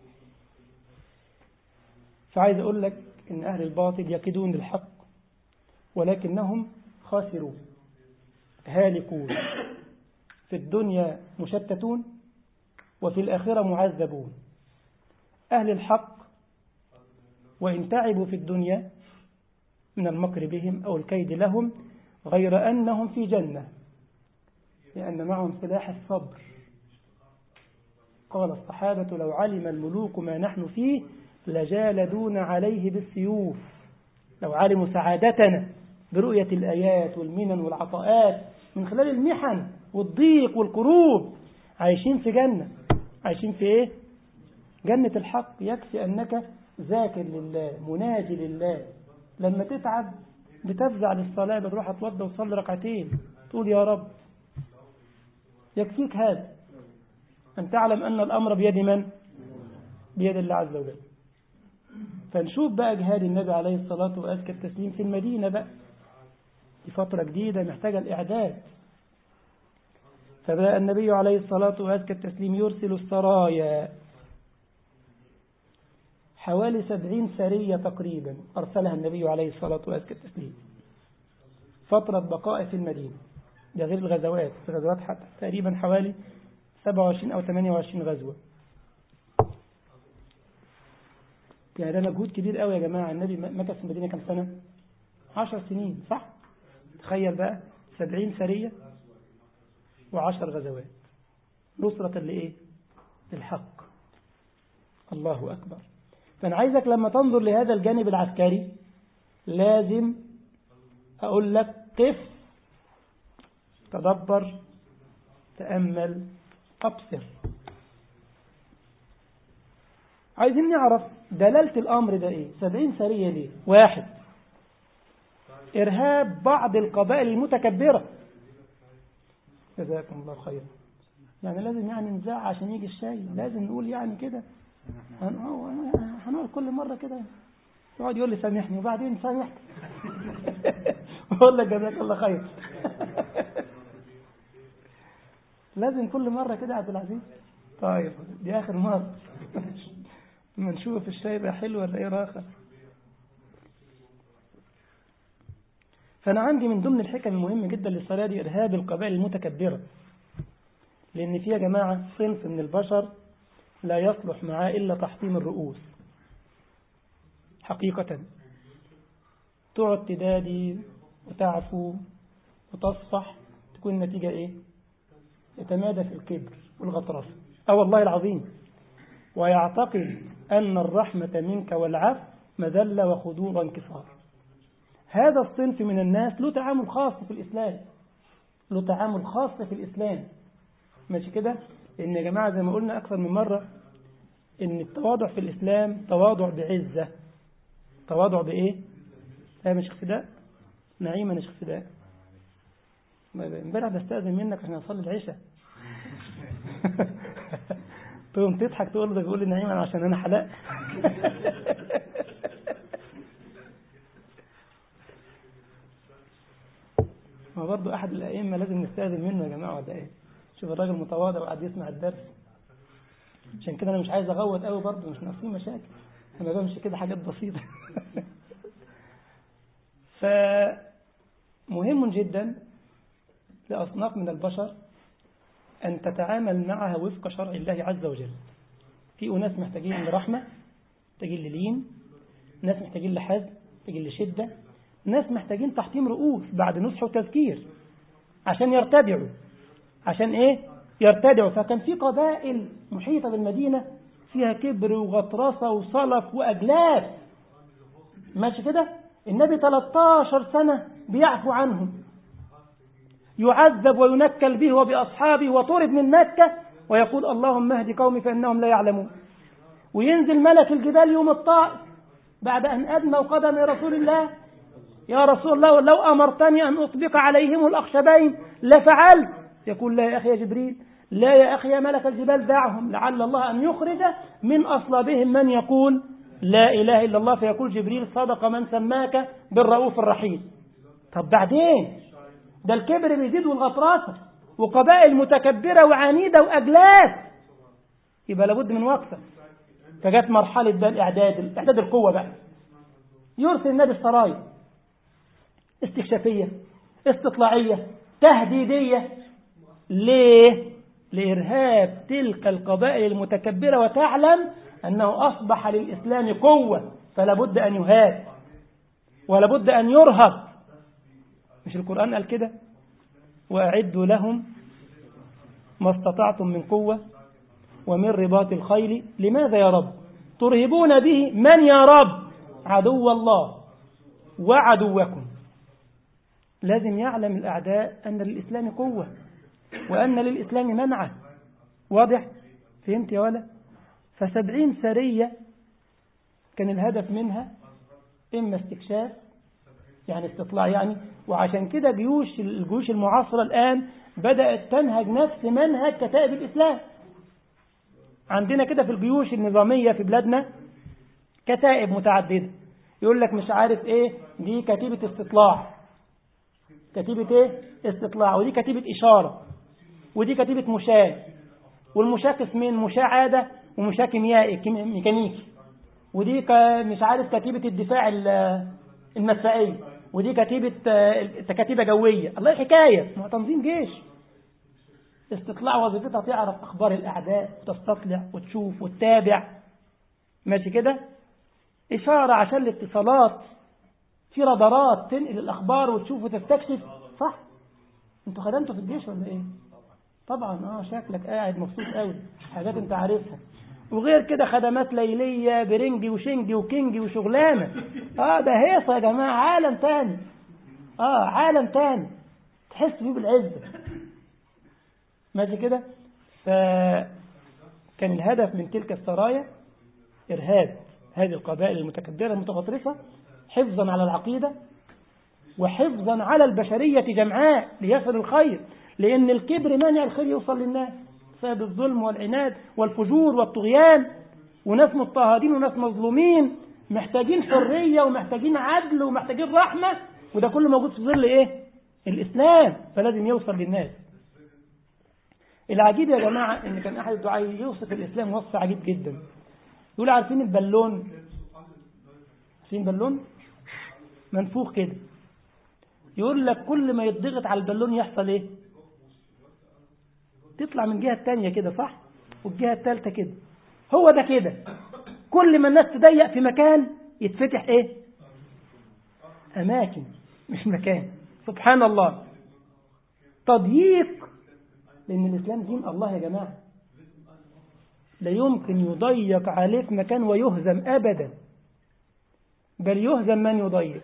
فعايز أقول لك إن أهل الباطل يكيدون للحق ولكنهم خاسرون هالكون في الدنيا مشتتون وفي الآخرة معذبون أهل الحق وإن تعبوا في الدنيا من المكر بهم أو الكيد لهم غير أنهم في جنة لأن معهم سلاح الصبر قال الصحابة لو علم الملوك ما نحن فيه لجالدون عليه بالسيوف لو علموا سعادتنا برؤية الآيات والمنن والعطاءات من خلال المحن والضيق والكروب عايشين في جنة عايشين في ايه جنة الحق يكفي أنك ذاكر لله مناجي لله لما تتعب بتفزع للصلاة بتروح اتوضى وصلي ركعتين تقول يا رب يكفيك هذا أن تعلم أن الأمر بيد من بيد الله عز وجل فنشوف بقى جهاد النبي عليه الصلاة وأزكى التسليم في المدينة بقى في فترة جديدة محتاجة الإعداد فبدأ النبي عليه الصلاة وأزكى التسليم يرسل السرايا حوالي سبعين سرية تقريبا أرسلها النبي عليه الصلاة وأزكى التسليم فترة بقاء في المدينة ده غير الغزوات الغزوات حتى تقريبا حوالي 27 أو 28 غزوة يعني ده مجهود كبير قوي يا جماعة النبي مكث في المدينة كم سنة 10 سنين صح تخيل بقى 70 سرية وعشر غزوات نصرة لإيه للحق الله أكبر فأنا عايزك لما تنظر لهذا الجانب العسكري لازم أقول لك قف تدبر تأمل أبصر عايزين نعرف دلالة الأمر ده إيه سبعين سرية ليه واحد إرهاب بعض القبائل المتكبرة جزاكم الله خيرا يعني لازم يعني نزاع عشان يجي الشاي لازم نقول يعني كده هنقول كل مرة كده يقعد يقول لي سامحني وبعدين سامحت بقول لك جزاك الله خير لازم كل مرة كده يا عبد العزيز طيب دي آخر مرة ما نشوف الشاي بقى حلو ولا ايه راخة فأنا عندي من ضمن الحكم المهمة جدا للصلاة دي إرهاب القبائل المتكبرة لأن في يا جماعة صنف من البشر لا يصلح معاه إلا تحطيم الرؤوس حقيقة تقعد تدادي وتعفو وتصفح تكون النتيجة إيه يتمادى في الكبر والغطرسة أه والله العظيم ويعتقد أن الرحمة منك والعفو مذلة وخضوع وانكسار هذا الصنف من الناس له تعامل خاص في الإسلام له تعامل خاص في الإسلام ماشي كده إن يا جماعة زي ما قلنا أكثر من مرة إن التواضع في الإسلام تواضع بعزة تواضع بإيه؟ لا مش فداء نعيمة مش فداء امبارح بستأذن منك عشان أصلي العشاء تقوم تضحك تقول ده بيقول لي نعيما عشان أنا حلاق ما برضه أحد الأئمة لازم نستأذن منه يا جماعة ولا إيه؟ شوف الراجل متواضع وقاعد يسمع الدرس عشان كده أنا مش عايز أغوط قوي برضه مش ناقصين مشاكل أنا بمشي كده حاجات بسيطة فمهم جدا لأصناف من البشر أن تتعامل معها وفق شرع الله عز وجل في أناس محتاجين لرحمة محتاجين للين ناس محتاجين لحزم محتاجين لشدة ناس محتاجين تحطيم رؤوس بعد نصح وتذكير عشان يرتدعوا عشان ايه يرتدعوا فكان في قبائل محيطة بالمدينة فيها كبر وغطرسة وصلف وأجلاف ماشي كده النبي 13 سنة بيعفو عنهم يعذب وينكل به وبأصحابه وطرد من مكة ويقول اللهم اهد قومي فإنهم لا يعلمون وينزل ملك الجبال يوم الطائف بعد أن أدنوا قدم رسول الله يا رسول الله لو أمرتني أن أطبق عليهم الأخشبين لفعلت يقول لا يا أخي يا جبريل لا يا أخي يا ملك الجبال دعهم لعل الله أن يخرج من أصلابهم من يقول لا إله إلا الله فيقول جبريل صدق من سماك بالرؤوف الرحيم طب بعدين ده الكبر بيزيد والغطرسة وقبائل متكبرة وعنيدة وأجلاف يبقى لابد من وقفة فجت مرحلة بقى الإعداد إعداد القوة بقى يرسل النبي السرايا استكشافية استطلاعية تهديدية ليه؟ لإرهاب تلك القبائل المتكبرة وتعلم أنه أصبح للإسلام قوة فلا بد أن يهاب ولا بد أن يرهب مش القرآن قال كده وأعدوا لهم ما استطعتم من قوة ومن رباط الخيل لماذا يا رب ترهبون به من يا رب عدو الله وعدوكم لازم يعلم الأعداء أن للإسلام قوة وأن للإسلام منعة واضح فهمت يا ولا فسبعين سرية كان الهدف منها إما استكشاف يعني استطلاع يعني وعشان كده جيوش الجيوش المعاصرة الآن بدأت تنهج نفس منهج كتائب الإسلام عندنا كده في الجيوش النظامية في بلادنا كتائب متعددة يقول لك مش عارف ايه دي كتيبة استطلاع كتيبة ايه استطلاع ودي كتيبة إشارة ودي كتيبة مشاة والمشاة قسمين مشاة عادة ومشاة كيميائي ميكانيكي ودي مش عارف كتيبة الدفاع المدفعي ودي كتيبة كتيبة جوية الله حكاية ما تنظيم جيش استطلاع وظيفتها تعرف أخبار الأعداء وتستطلع وتشوف وتتابع ماشي كده إشارة عشان الاتصالات في رادارات تنقل الأخبار وتشوف وتستكشف صح انتوا خدمتوا في الجيش ولا ايه طبعا اه شكلك قاعد مبسوط قوي حاجات انت عارفها وغير كده خدمات ليلية برنجي وشنجي وكينجي وشغلانة اه ده هيصة يا جماعة عالم تاني اه عالم تاني تحس فيه بالعزة ماشي كده فكان الهدف من تلك السرايا إرهاب هذه القبائل المتكبرة المتغطرسة حفظا على العقيدة وحفظا على البشرية جمعاء ليصل الخير لأن الكبر مانع الخير يوصل للناس بسبب الظلم والعناد والفجور والطغيان وناس مضطهدين وناس مظلومين محتاجين حرية ومحتاجين عدل ومحتاجين رحمة وده كله موجود في ظل ايه الإسلام فلازم يوصل للناس العجيب يا جماعة ان كان احد الدعاء يوصف الإسلام وصف عجيب جدا يقول عارفين البالون عارفين بالون منفوخ كده يقول لك كل ما يضغط على البالون يحصل ايه تطلع من الجهة التانية كده صح والجهة التالتة كده هو ده كده كل ما الناس تضيق في مكان يتفتح ايه اماكن مش مكان سبحان الله تضييق لان الاسلام دين الله يا جماعة لا يمكن يضيق عليه في مكان ويهزم ابدا بل يهزم من يضيق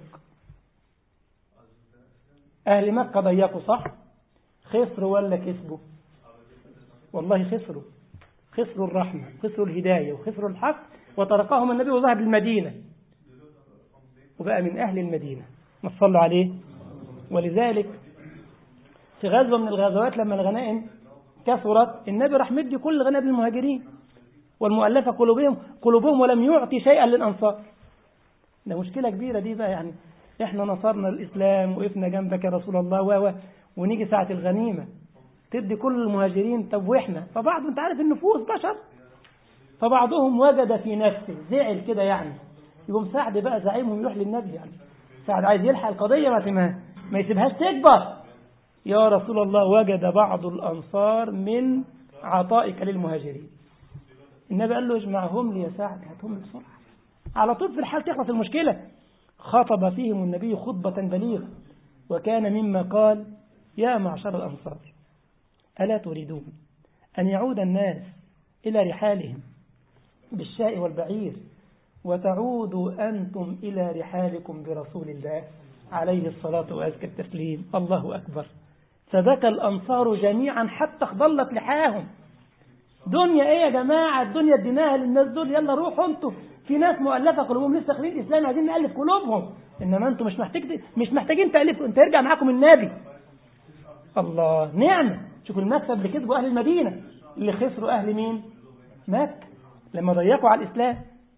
اهل مكة ضيقوا صح خسروا ولا كسبوا والله خسروا خسروا الرحمة خسروا الهداية وخسروا الحق وتركهم النبي وذهب المدينة وبقى من أهل المدينة ما صلوا عليه ولذلك في غزوة من الغزوات لما الغنائم كثرت النبي راح مدي كل غنائم المهاجرين والمؤلفة قلوبهم قلوبهم ولم يعطي شيئا للأنصار ده مشكلة كبيرة دي بقى يعني احنا نصرنا الإسلام وقفنا جنبك يا رسول الله و ونيجي ساعة الغنيمة تدي كل المهاجرين طب واحنا فبعض انت عارف النفوس بشر فبعضهم وجد في نفسه زعل كده يعني يقوم سعد بقى زعيمهم يروح للنبي يعني سعد عايز يلحق القضية ما ما يسيبهاش تكبر يا رسول الله وجد بعض الأنصار من عطائك للمهاجرين النبي قال له اجمعهم لي يا سعد هاتهم بسرعة على طول في الحال تخلص المشكلة خطب فيهم النبي خطبة بليغة وكان مما قال يا معشر الأنصار ألا تريدون أن يعود الناس إلى رحالهم بالشاء والبعير وتعودوا أنتم إلى رحالكم برسول الله عليه الصلاة وأزكى التسليم الله أكبر فبكى الأنصار جميعا حتى اخضلت لحاهم دنيا ايه يا جماعة الدنيا اديناها للناس دول يلا روحوا انتوا في ناس مؤلفة قلوبهم لسه خليل الإسلام عايزين نألف قلوبهم إنما انتوا مش محتاج مش محتاجين تألفوا انت يرجع معاكم النبي الله نعمة شوفوا المكسب اللي كسبوا أهل المدينة اللي خسروا أهل مين مكة لما ضيقوا على الإسلام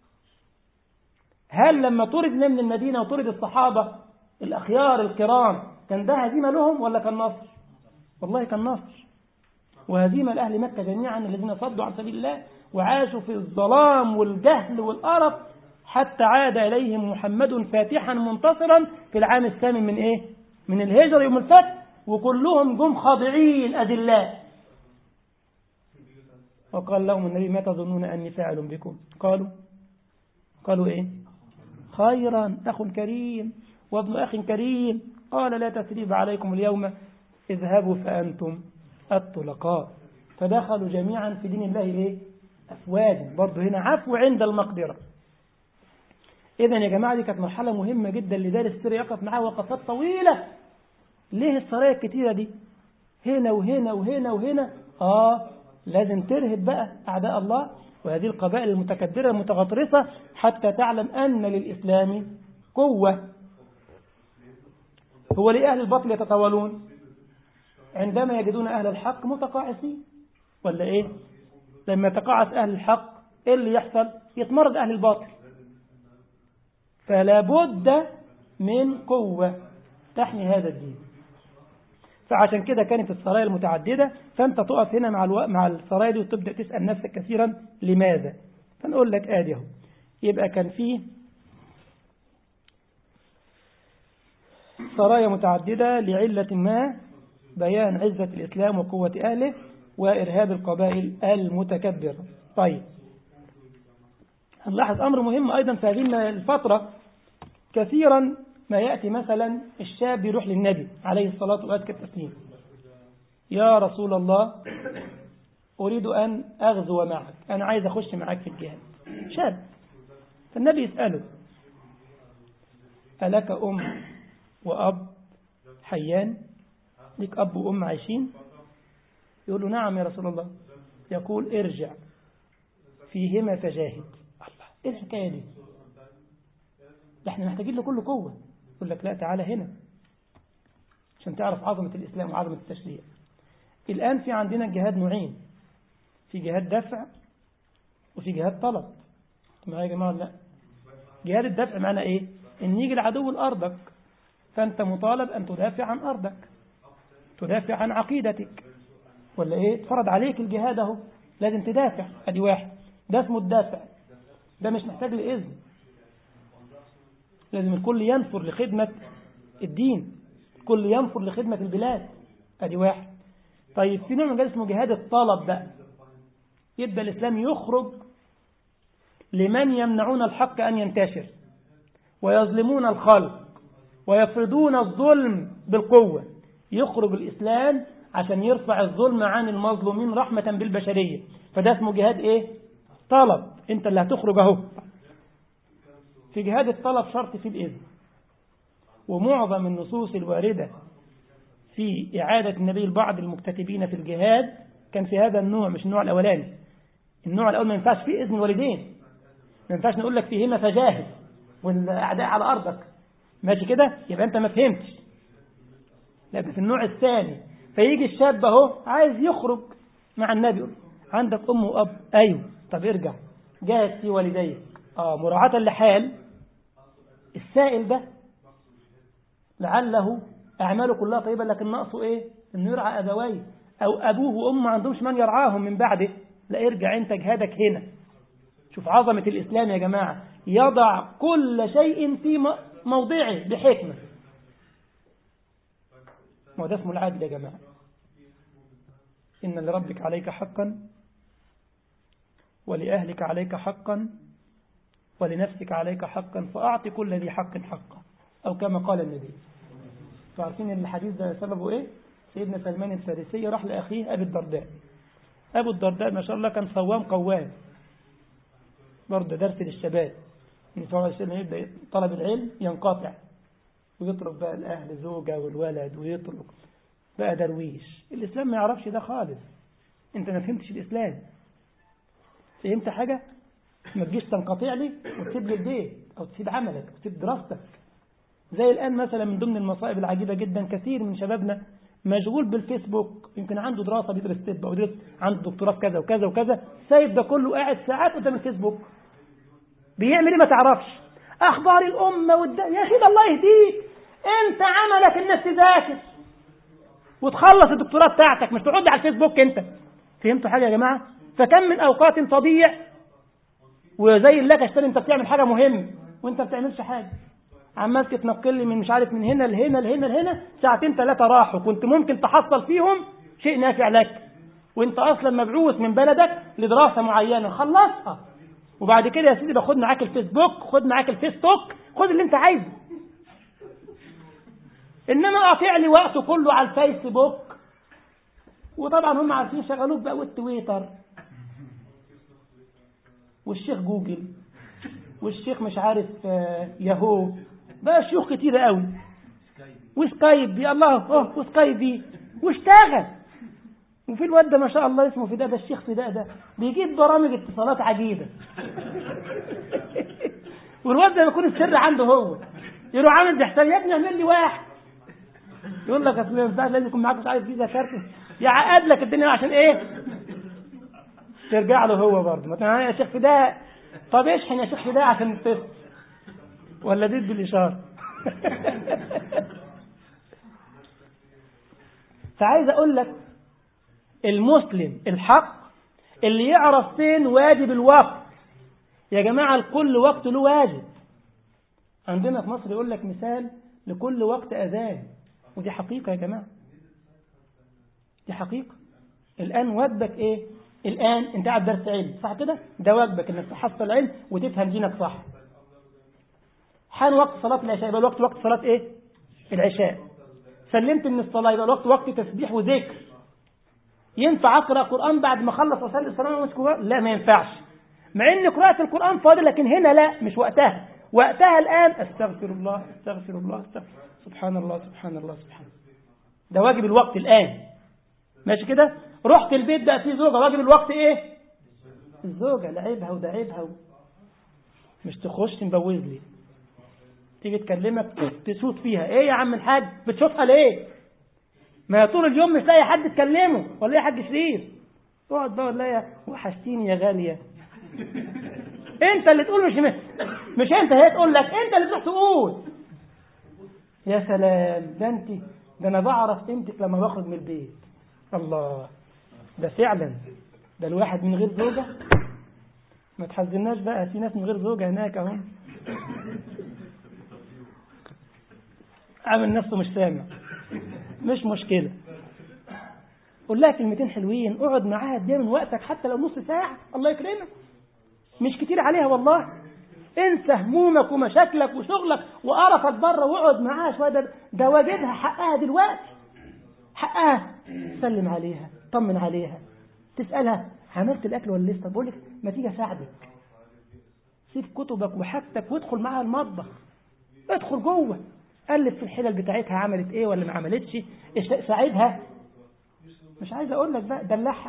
هل لما طرد من المدينة وطرد الصحابة الأخيار الكرام كان ده هزيمة لهم ولا كان نصر والله كان نصر وهزيمة لأهل مكة جميعا الذين صدوا عن سبيل الله وعاشوا في الظلام والجهل والقرف حتى عاد إليهم محمد فاتحا منتصرا في العام الثامن من إيه من الهجرة يوم الفتح وكلهم جم خاضعين أذلاء وقال لهم النبي ما تظنون أني فاعل بكم قالوا قالوا إيه خيرا أخ كريم وابن أخ كريم قال لا تثريب عليكم اليوم اذهبوا فأنتم الطلقاء فدخلوا جميعا في دين الله إيه أفواجا برضه هنا عفو عند المقدرة إذا يا جماعة دي كانت مرحلة مهمة جدا لدار السر يقف معاه وقفات طويلة ليه السرايا الكتيرة دي هنا وهنا وهنا وهنا آه لازم ترهب بقى أعداء الله وهذه القبائل المتكبرة المتغطرسة حتى تعلم أن للإسلام قوة هو لأهل الباطل يتطاولون عندما يجدون أهل الحق متقاعسين ولا إيه لما يتقاعس أهل الحق إيه اللي يحصل يتمرد أهل الباطل فلا بد من قوة تحمي هذا الدين فعشان كده كانت السرايا المتعددة فأنت تقف هنا مع الو... مع السرايا دي وتبدأ تسأل نفسك كثيرا لماذا فنقول لك آدي اهو يبقى كان فيه سرايا متعددة لعلة ما بيان عزة الإسلام وقوة أهله وإرهاب القبائل المتكبرة طيب هنلاحظ أمر مهم أيضا في هذه الفترة كثيرا ما يأتي مثلا الشاب يروح للنبي عليه الصلاة وأزكى التسليم يا رسول الله أريد أن أغزو معك أنا عايز أخش معك في الجهاد شاب فالنبي يسأله ألك أم وأب حيان لك أب وأم عايشين يقول له نعم يا رسول الله يقول ارجع فيهما فجاهد الله ايه الحكاية دي ده احنا محتاجين لكل قوة يقول لك لا تعالى هنا عشان تعرف عظمة الإسلام وعظمة التشريع الآن في عندنا جهاد نوعين في جهاد دفع وفي جهاد طلب معايا يا جماعة لا جهاد الدفع معنى ايه ان يجي العدو لأرضك فأنت مطالب أن تدافع عن أرضك تدافع عن عقيدتك ولا ايه تفرض عليك الجهاد اهو لازم تدافع ادي واحد ده اسمه الدافع ده مش محتاج لإذن لازم الكل ينفر لخدمة الدين الكل ينفر لخدمة البلاد ادي واحد طيب في نوع من جهاد اسمه جهاد الطلب بقى يبدأ الإسلام يخرج لمن يمنعون الحق أن ينتشر ويظلمون الخلق ويفرضون الظلم بالقوة يخرج الإسلام عشان يرفع الظلم عن المظلومين رحمة بالبشرية فده اسمه جهاد ايه طلب انت اللي هتخرج اهو في جهاد الطلب شرط في الإذن ومعظم النصوص الواردة في إعادة النبي البعض المكتتبين في الجهاد كان في هذا النوع مش النوع الأولاني النوع الأول ما ينفعش فيه إذن والدين ما ينفعش نقول لك فيهما فجاهد والأعداء على أرضك ماشي كده يبقى أنت ما فهمتش لكن في النوع الثاني فيجي الشاب اهو عايز يخرج مع النبي عندك أم وأب أيوه طب ارجع جاهز في والديك آه مراعاة لحال السائل ده لعله أعماله كلها طيبة لكن ناقصه إيه إنه يرعى أبويه أو أبوه وأمه ما عندهمش من يرعاهم من بعده لا ارجع أنت جهادك هنا شوف عظمة الإسلام يا جماعة يضع كل شيء في موضعه بحكمة ما ده اسمه العادل يا جماعة إن لربك عليك حقا ولأهلك عليك حقا ولنفسك عليك حقا فأعطي كل ذي حق حقا أو كما قال النبي فعارفين الحديث ده سببه إيه سيدنا سلمان الفارسي راح لأخيه أبي الدرداء أبو الدرداء ما شاء الله كان صوام قوام برضه درس للشباب من صلى الله عليه وسلم يبدأ طلب العلم ينقطع ويترك بقى الأهل زوجة والولد ويترك بقى درويش الإسلام ما يعرفش ده خالص أنت ما فهمتش الإسلام فهمت حاجة ما تجيش تنقطع لي وتسيب لي البيت أو تسيب عملك وتسيب دراستك زي الآن مثلا من ضمن المصائب العجيبة جدا كثير من شبابنا مشغول بالفيسبوك يمكن عنده دراسة بيدرس طب أو يدرس عنده دكتوراه في كذا وكذا وكذا سايب ده كله قاعد ساعات قدام الفيسبوك بيعمل ايه ما تعرفش اخبار الامه والدنيا يا سيدي الله يهديك انت عملك انك تذاكر وتخلص الدكتوراه بتاعتك مش تقعد على الفيسبوك انت فهمتوا حاجه يا جماعه فكم من اوقات تضيع وزي لك اشتري انت بتعمل حاجه مهمه وانت ما بتعملش حاجه عمال تتنقل لي من مش عارف من هنا لهنا لهنا لهنا ساعتين ثلاثه راحوا كنت ممكن تحصل فيهم شيء نافع لك وانت اصلا مبعوث من بلدك لدراسه معينه خلصها وبعد كده يا سيدي باخد معاك الفيسبوك خد معاك الفيسبوك خد اللي انت عايزه انما قاطع لي وقته كله على الفيسبوك وطبعا هم عارفين شغلوك بقى والتويتر والشيخ جوجل والشيخ مش عارف ياهو بقى شيوخ كتيرة قوي وسكايب يا الله اه وسكايب واشتغل وفي الواد ده ما شاء الله اسمه فداء ده الشيخ فداء ده بيجيب برامج اتصالات عجيبة والواد ده بيكون السر عنده هو يروح عامل بيحتاج يا ابني اعمل لي واحد يقول لك اصل ما ينفعش لازم يكون معاك مش عارف فيزا كارت يعقد لك الدنيا عشان ايه ترجع له هو برضه مثلا يا شيخ فداء طب اشحن يا شيخ فداء عشان التست ولا ديت بالاشاره فعايز اقول لك المسلم الحق اللي يعرف فين واجب الوقت يا جماعة لكل وقت له واجب عندنا في مصر يقول لك مثال لكل وقت أذان ودي حقيقة يا جماعة دي حقيقة الآن واجبك إيه الآن أنت قاعد درس علم صح كده ده واجبك إنك تحصل علم وتفهم دينك صح حان وقت صلاة العشاء يبقى الوقت وقت صلاة إيه العشاء سلمت من الصلاة يبقى الوقت وقت تسبيح وذكر ينفع أقرأ قرآن بعد ما أخلص وأصلي الصلاة وأمسك لا ما ينفعش مع ان قراءة القرآن فاضل لكن هنا لا مش وقتها وقتها الآن استغفر الله استغفر الله استغفر سبحان الله سبحان الله سبحان ده واجب الوقت الآن ماشي كده رحت البيت بقى فيه زوجة واجب الوقت ايه الزوجة لعيبها ودعيبها و... مش تخش مبوز لي تيجي تكلمك تشوط فيها ايه يا عم الحاج بتشوطها ليه ما طول اليوم مش لاقي حد تكلمه ولا يا حاج شريف اقعد بقى ولا يا وحشتيني يا غاليه انت اللي تقول مش مش انت هي تقول لك انت اللي تروح تقول يا سلام ده انت ده انا بعرف قيمتك لما بخرج من البيت الله ده فعلا ده الواحد من غير زوجه ما تحزناش بقى في ناس من غير زوجه هناك اهو عامل نفسه مش سامع مش مشكله قول لها كلمتين حلوين اقعد معاها اديها من وقتك حتى لو نص ساعه الله يكرمك مش كتير عليها والله انسى همومك ومشاكلك وشغلك وقرفك بره واقعد معاها شويه ده, ده واجبها حقها دلوقتي حقها سلم عليها طمن عليها تسالها عملت الاكل ولا لسه بقول لك ما تيجي اساعدك سيب كتبك وحاجتك وادخل معاها المطبخ ادخل جوه الف في الحلل بتاعتها عملت ايه ولا ما عملتش ساعدها مش عايز اقول لك بقى دلعها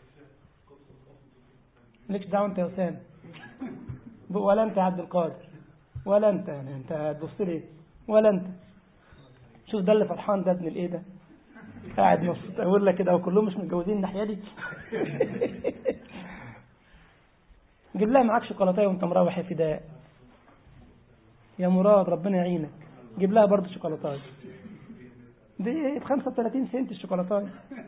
مالكش دعوه انت يا وسام ولا انت يا عبد القادر ولا انت يعني انت هتبص لي ولا انت شوف ده اللي فرحان ده ابن الايه ده قاعد نص اقول لك كده وكلهم مش متجوزين الناحيه دي جيب لها معاك شوكولاته وانت مروح يا فداء يا مراد ربنا يعينك جيب لها برضه شوكولاته دي ب 35 سنت الشوكولاته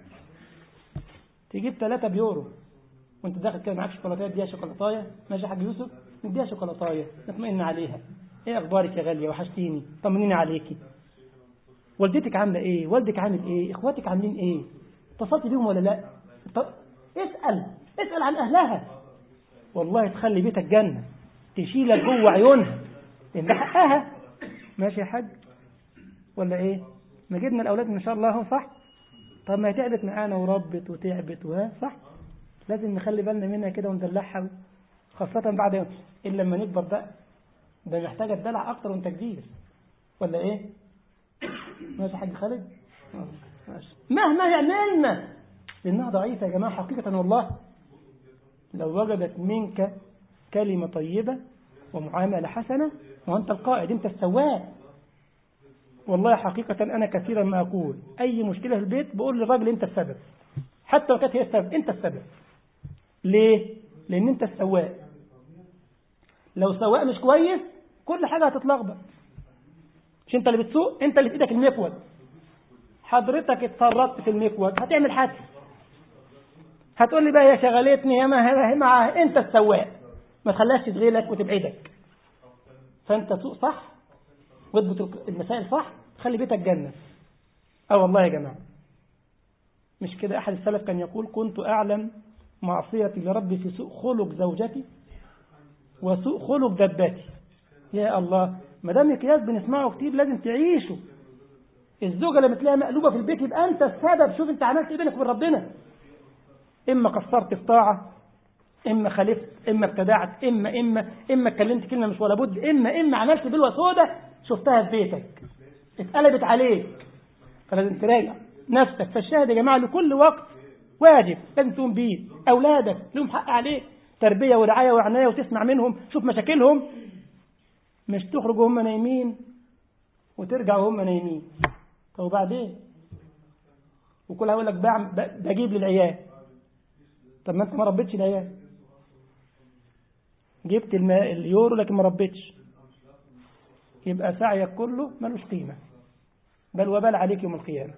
تجيب 3 بيورو وانت داخل كده معاك شوكولاته اديها شوكولاته ماشي يا حاج يوسف نديها شوكولاته نطمئن عليها ايه اخبارك يا غاليه وحشتيني طمنيني عليكي والدتك عامله ايه والدك عامل ايه اخواتك عاملين ايه اتصلت بيهم ولا لا طب اسال اسال عن اهلها والله تخلي بيتك جنه تشيلك جوه عيونها لان ده حقها ماشي يا حاج ولا ايه ما جبنا الاولاد ان شاء الله اهو صح طب ما هي تعبت معانا وربت وتعبت وها صح لازم نخلي بالنا منها كده وندلعها خاصة بعد يوم إلا لما نكبر بقى ده محتاجة تدلع أكتر وأنت كبير ولا إيه؟ ماشي حاج خالد؟ ماشي مهما يعملنا لأنها ضعيفة يا جماعة حقيقة والله لو وجدت منك كلمة طيبة ومعاملة حسنة وأنت القائد أنت السواق والله حقيقة أنا كثيرا ما أقول أي مشكلة في البيت بقول للراجل أنت السبب حتى لو كانت هي السبب أنت السبب ليه؟ لأن أنت السواق لو سواق مش كويس كل حاجة هتتلخبط مش أنت اللي بتسوق أنت اللي في إيدك المكود حضرتك اتفرطت في المكود هتعمل حادث هتقول لي بقى هي شغلتني يا ما هي معاها أنت السواق ما تخليهاش تشغلك وتبعدك فأنت تسوق صح واضبط المسائل صح خلي بيتك جنة اه والله يا جماعة مش كده أحد السلف كان يقول كنت أعلم معصيتي لربي في سوء خلق زوجتي وسوء خلق دباتي يا الله ما دام مقياس بنسمعه كتير لازم تعيشه الزوجة لما تلاقيها مقلوبة في البيت يبقى أنت السبب شوف أنت عملت إيه بينك وبين ربنا إما قصرت في طاعة إما خالفت إما ابتدعت إما إما إما اتكلمت كلمة مش ولا بد إما إما عملت بلوى سودة شفتها في بيتك اتقلبت عليك فلازم تراجع نفسك فالشاهد يا جماعة لكل وقت واجب لازم تقوم بيه أولادك لهم حق عليك تربية ورعاية وعناية وتسمع منهم شوف مشاكلهم مش تخرج وهم نايمين وترجع وهم نايمين طب وبعدين وكل هقول لك بجيب للعيال طب ما انت ما ربيتش العيال جبت الماء اليورو لكن ما ربيتش يبقى سعيك كله ملوش قيمة بل وبال عليك يوم القيامة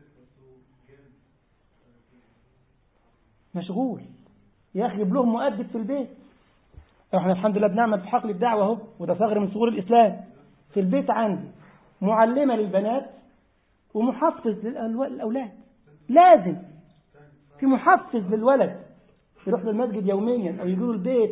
مشغول يا أخي جيب لهم مؤدب في البيت احنا الحمد لله بنعمل في حقل الدعوة اهو وده ثغر من ثغور الإسلام في البيت عندي معلمة للبنات ومحفظ للأولاد لازم في محفظ للولد يروح للمسجد يوميا أو يجيله البيت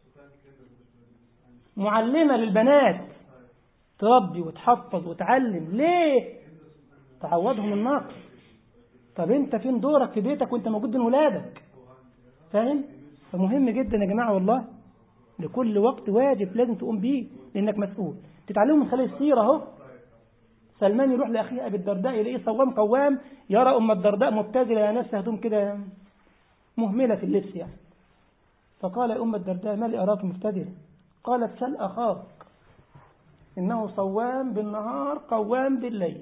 معلمة للبنات تربي وتحفظ وتعلم ليه تعوضهم النقص طب انت فين دورك في بيتك وانت موجود بين ولادك فاهم فمهم جدا يا جماعة والله لكل وقت واجب لازم تقوم بيه لانك مسؤول تتعلموا من خلال السيرة اهو سلمان يروح لاخيه ابي الدرداء يلاقيه صوام قوام يرى ام الدرداء مبتذله يا نفسها هدوم كده مهمله في اللبس يعني فقال يا ام الدرداء ما لي اراك مبتذله قالت سل اخاك انه صوام بالنهار قوام بالليل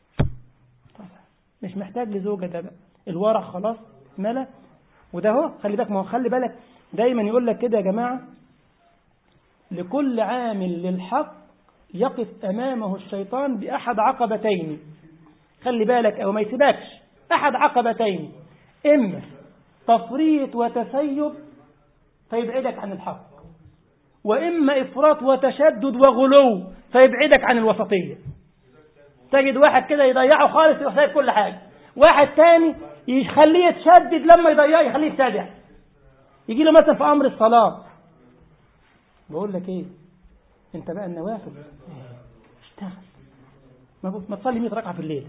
مش محتاج لزوجة ده بقى الورع خلاص ملا وده هو خلي بالك ما هو خلي بالك دايما يقول لك كده يا جماعة لكل عامل للحق يقف أمامه الشيطان بأحد عقبتين خلي بالك أو ما يسيبكش أحد عقبتين إما تفريط وتسيب فيبعدك عن الحق وإما إفراط وتشدد وغلو فيبعدك عن الوسطية تجد واحد كده يضيعه خالص يروح سايب كل حاجة واحد تاني يخليه يتشدد لما يضيعه يخليه يتسابع يجي له مثلا في أمر الصلاة بقول لك ايه انت بقى النوافل اشتغل ما ما تصلي 100 ركعة في الليل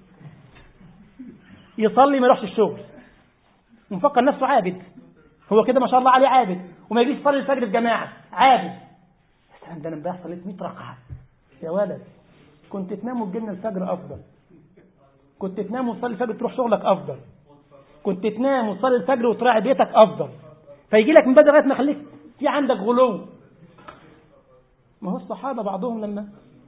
يصلي ما يروحش الشغل ومفكر نفسه عابد هو كده ما شاء الله عليه عابد وما يجيش يصلي الفجر في جماعة عابد ده انا امبارح صليت 100 ركعة يا ولد كنت تنام وتجينا الفجر أفضل كنت تنام وتصلي الفجر تروح شغلك أفضل كنت تنام وتصلي الفجر وتراعي بيتك أفضل فيجي لك من بدري لغايه ما يخليك في عندك غلو ما هو الصحابة بعضهم لما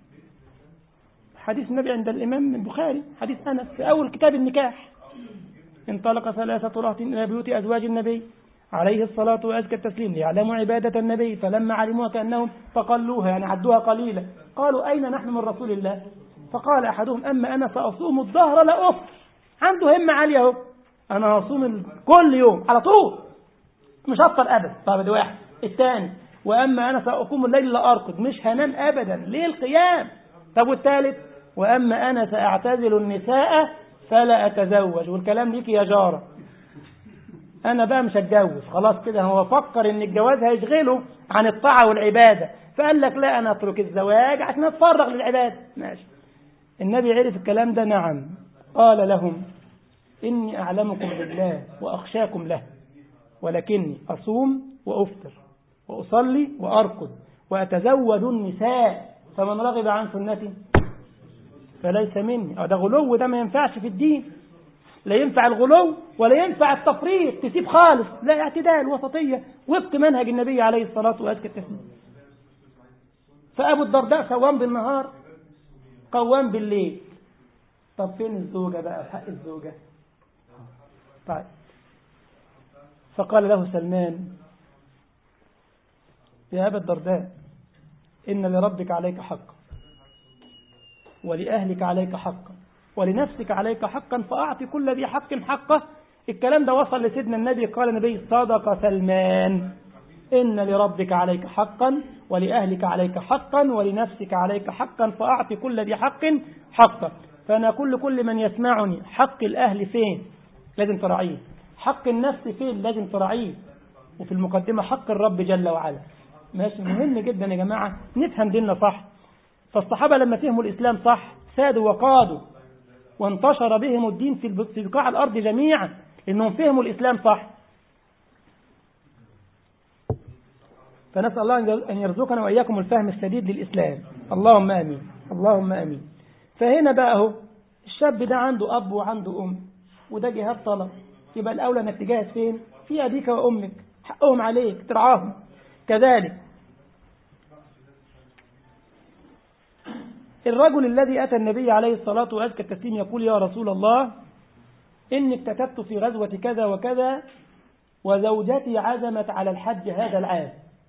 حديث النبي عند الإمام البخاري حديث أنس في أول كتاب النكاح انطلق ثلاثة رهط إلى بيوت أزواج النبي عليه الصلاة وأزكى التسليم ليعلموا عبادة النبي فلما علموها كأنهم فقلوها يعني عدوها قليلا قالوا أين نحن من رسول الله فقال أحدهم أما أنا فأصوم الظهر لا أفطر عنده همة عالية اهو أنا هصوم كل يوم على طول مش هفطر أبدا طب ده واحد الثاني وأما أنا سأقوم الليل لا أرقد مش هنام أبدا ليه القيام طب والثالث وأما أنا سأعتزل النساء فلا أتزوج والكلام ليك يا جارة أنا بقى مش هتجوز خلاص كده هو فكر إن الجواز هيشغله عن الطاعة والعبادة فقال لك لا أنا أترك الزواج عشان أتفرغ للعبادة ماشي النبي عرف الكلام ده نعم قال لهم إني أعلمكم بالله وأخشاكم له ولكني أصوم وأفطر وأصلي وأرقد وأتزوج النساء فمن رغب عن سنتي فليس مني ده غلو ده ما ينفعش في الدين لا ينفع الغلو ولا ينفع التفريط تسيب خالص لا اعتدال وسطية وفق منهج النبي عليه الصلاة وأزكى التسليم فأبو الدرداء سوام بالنهار قوام بالليل طب فين الزوجة بقى حق الزوجة طيب فقال له سلمان يا أبا الدرداء إن لربك عليك حقا ولأهلك عليك حقا ولنفسك عليك حقا فأعطي كل ذي حق حقه الكلام ده وصل لسيدنا النبي قال النبي صدق سلمان إن لربك عليك حقا ولأهلك عليك حقا ولنفسك عليك حقا فأعطي كل ذي حق حقا فأنا كل كل من يسمعني حق الأهل فين لازم تراعيه حق النفس فين لازم تراعيه وفي المقدمة حق الرب جل وعلا ماشي مهم جدا يا جماعة نفهم ديننا صح فالصحابة لما فهموا الإسلام صح سادوا وقادوا وانتشر بهم الدين في بقاع الأرض جميعا لأنهم فهموا الإسلام صح فنسأل الله أن يرزقنا وإياكم الفهم السديد للإسلام اللهم آمين اللهم آمين فهنا بقى اهو الشاب ده عنده أب وعنده أم وده جهاد طلب يبقى الأولى أنك تجاهد فين في أبيك وأمك حقهم عليك ترعاهم كذلك الرجل الذي أتى النبي عليه الصلاة وأزكى التسليم يقول يا رسول الله إني اكتتبت في غزوة كذا وكذا وزوجتي عزمت على الحج هذا العام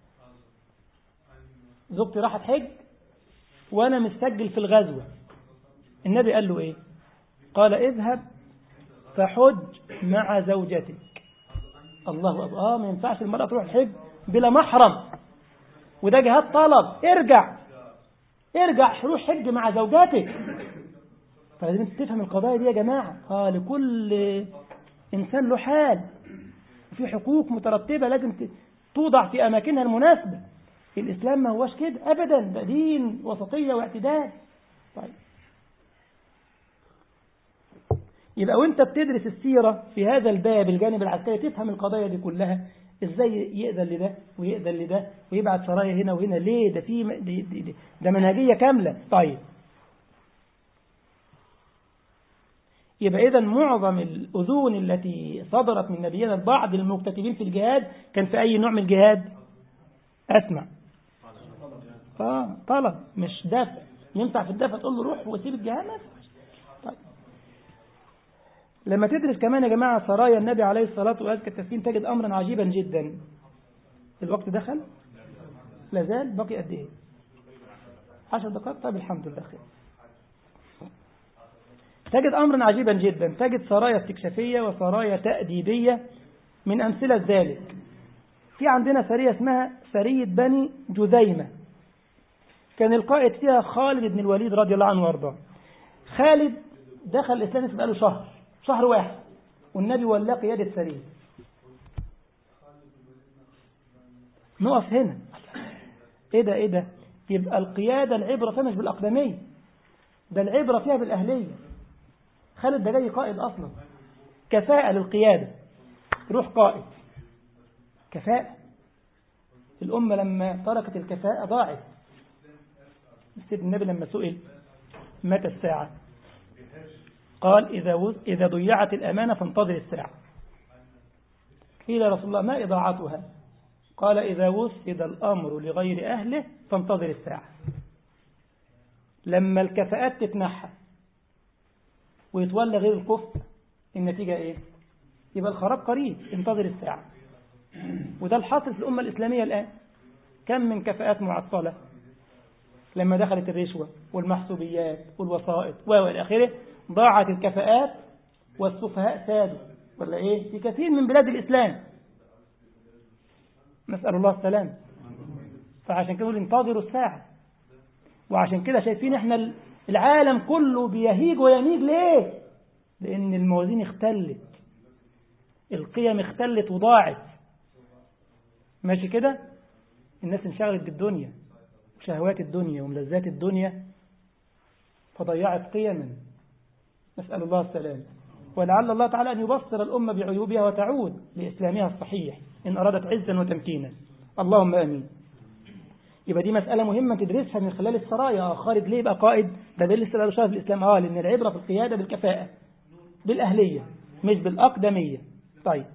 زوجتي راحت حج وأنا مستجل في الغزوة النبي قال له إيه قال اذهب فحج مع زوجتك الله أكبر آه ما ينفعش المرأة تروح الحج بلا محرم وده جهاد طلب ارجع ارجع روح حج مع زوجاتك فلازم تفهم القضايا دي يا جماعة آه لكل إنسان له حال وفي حقوق مترتبة لازم توضع في أماكنها المناسبة الإسلام ما هوش كده أبدا ده دين وسطية واعتدال طيب يبقى وانت بتدرس السيرة في هذا الباب الجانب العسكري تفهم القضايا دي كلها ازاي يقدر لده ويقدر لده ويبعت سرايا هنا وهنا ليه ده في دي دي دي ده منهجية كاملة طيب يبقى إذا معظم الأذون التي صدرت من نبينا بعض المكتتبين في الجهاد كان في أي نوع من الجهاد أسمع آه طلب مش دافع ينفع في الدافع تقول له روح وسيب الجهاد طيب لما تدرس كمان يا جماعة سرايا النبي عليه الصلاة والسلام تجد أمرا عجيبا جدا الوقت دخل لازال باقي قد إيه عشر دقائق طيب الحمد لله خير تجد أمرا عجيبا جدا تجد سرايا استكشافية وسرايا تأديبية من أمثلة ذلك في عندنا سرية اسمها سرية بني جذيمة كان القائد فيها خالد بن الوليد رضي الله عنه وارضاه خالد دخل الإسلام بقاله شهر شهر واحد والنبي ولاه قيادة السرية نقف هنا ايه ده ايه ده يبقى القيادة العبرة فيها مش بالأقدمية ده العبرة فيها بالأهلية خالد ده جاي قائد أصلا كفاءة للقيادة روح قائد كفاءة الأمة لما تركت الكفاءة ضاعت سيد النبي لما سئل متى الساعة قال إذا إذا ضيعت الأمانة فانتظر الساعة قيل يا رسول الله ما إضاعتها قال إذا وسد الأمر لغير أهله فانتظر الساعة لما الكفاءات تتنحى ويتولى غير الكفء النتيجة إيه يبقى الخراب قريب انتظر الساعة وده الحاصل في الأمة الإسلامية الآن كم من كفاءات معطلة لما دخلت الرشوة والمحسوبيات والوسائط وإلى آخره ضاعت الكفاءات والسفهاء سادوا ولا إيه في كثير من بلاد الإسلام نسأل الله السلام فعشان كده انتظروا الساعة وعشان كده شايفين احنا العالم كله بيهيج ويميج ليه لأن الموازين اختلت القيم اختلت وضاعت ماشي كده الناس انشغلت بالدنيا وشهوات الدنيا وملذات الدنيا فضيعت قيما نسأل الله السلام ولعل الله تعالى أن يبصر الأمة بعيوبها وتعود لإسلامها الصحيح إن أرادت عزا وتمكينا اللهم آمين يبقى دي مسألة مهمة تدرسها من خلال السرايا خالد ليه بقى قائد ده ده لسه شرف الإسلام اه لأن العبرة في القيادة بالكفاءة بالأهلية مش بالأقدمية طيب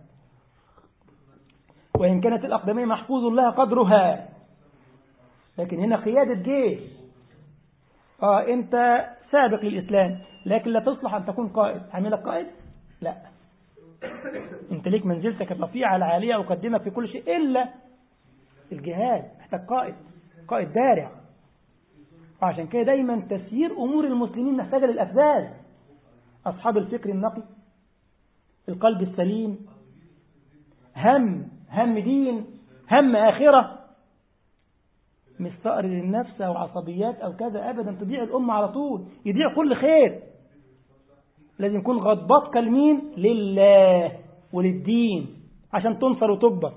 وإن كانت الأقدمية محفوظ لها قدرها لكن هنا قيادة جيش اه انت سابق للإسلام لكن لا تصلح أن تكون قائد عملك قائد لا انت ليك منزلتك الرفيعة العالية أقدمك في كل شيء إلا الجهاد محتاج قائد قائد دارع وعشان كده دايما تسيير أمور المسلمين محتاجة للأفذاذ أصحاب الفكر النقي القلب السليم هم هم دين هم آخرة مش ثأر للنفس أو عصبيات أو كذا أبدا تضيع الأمة على طول يضيع كل خير لازم يكون غضباتك لمين لله وللدين عشان تنصر وتكبر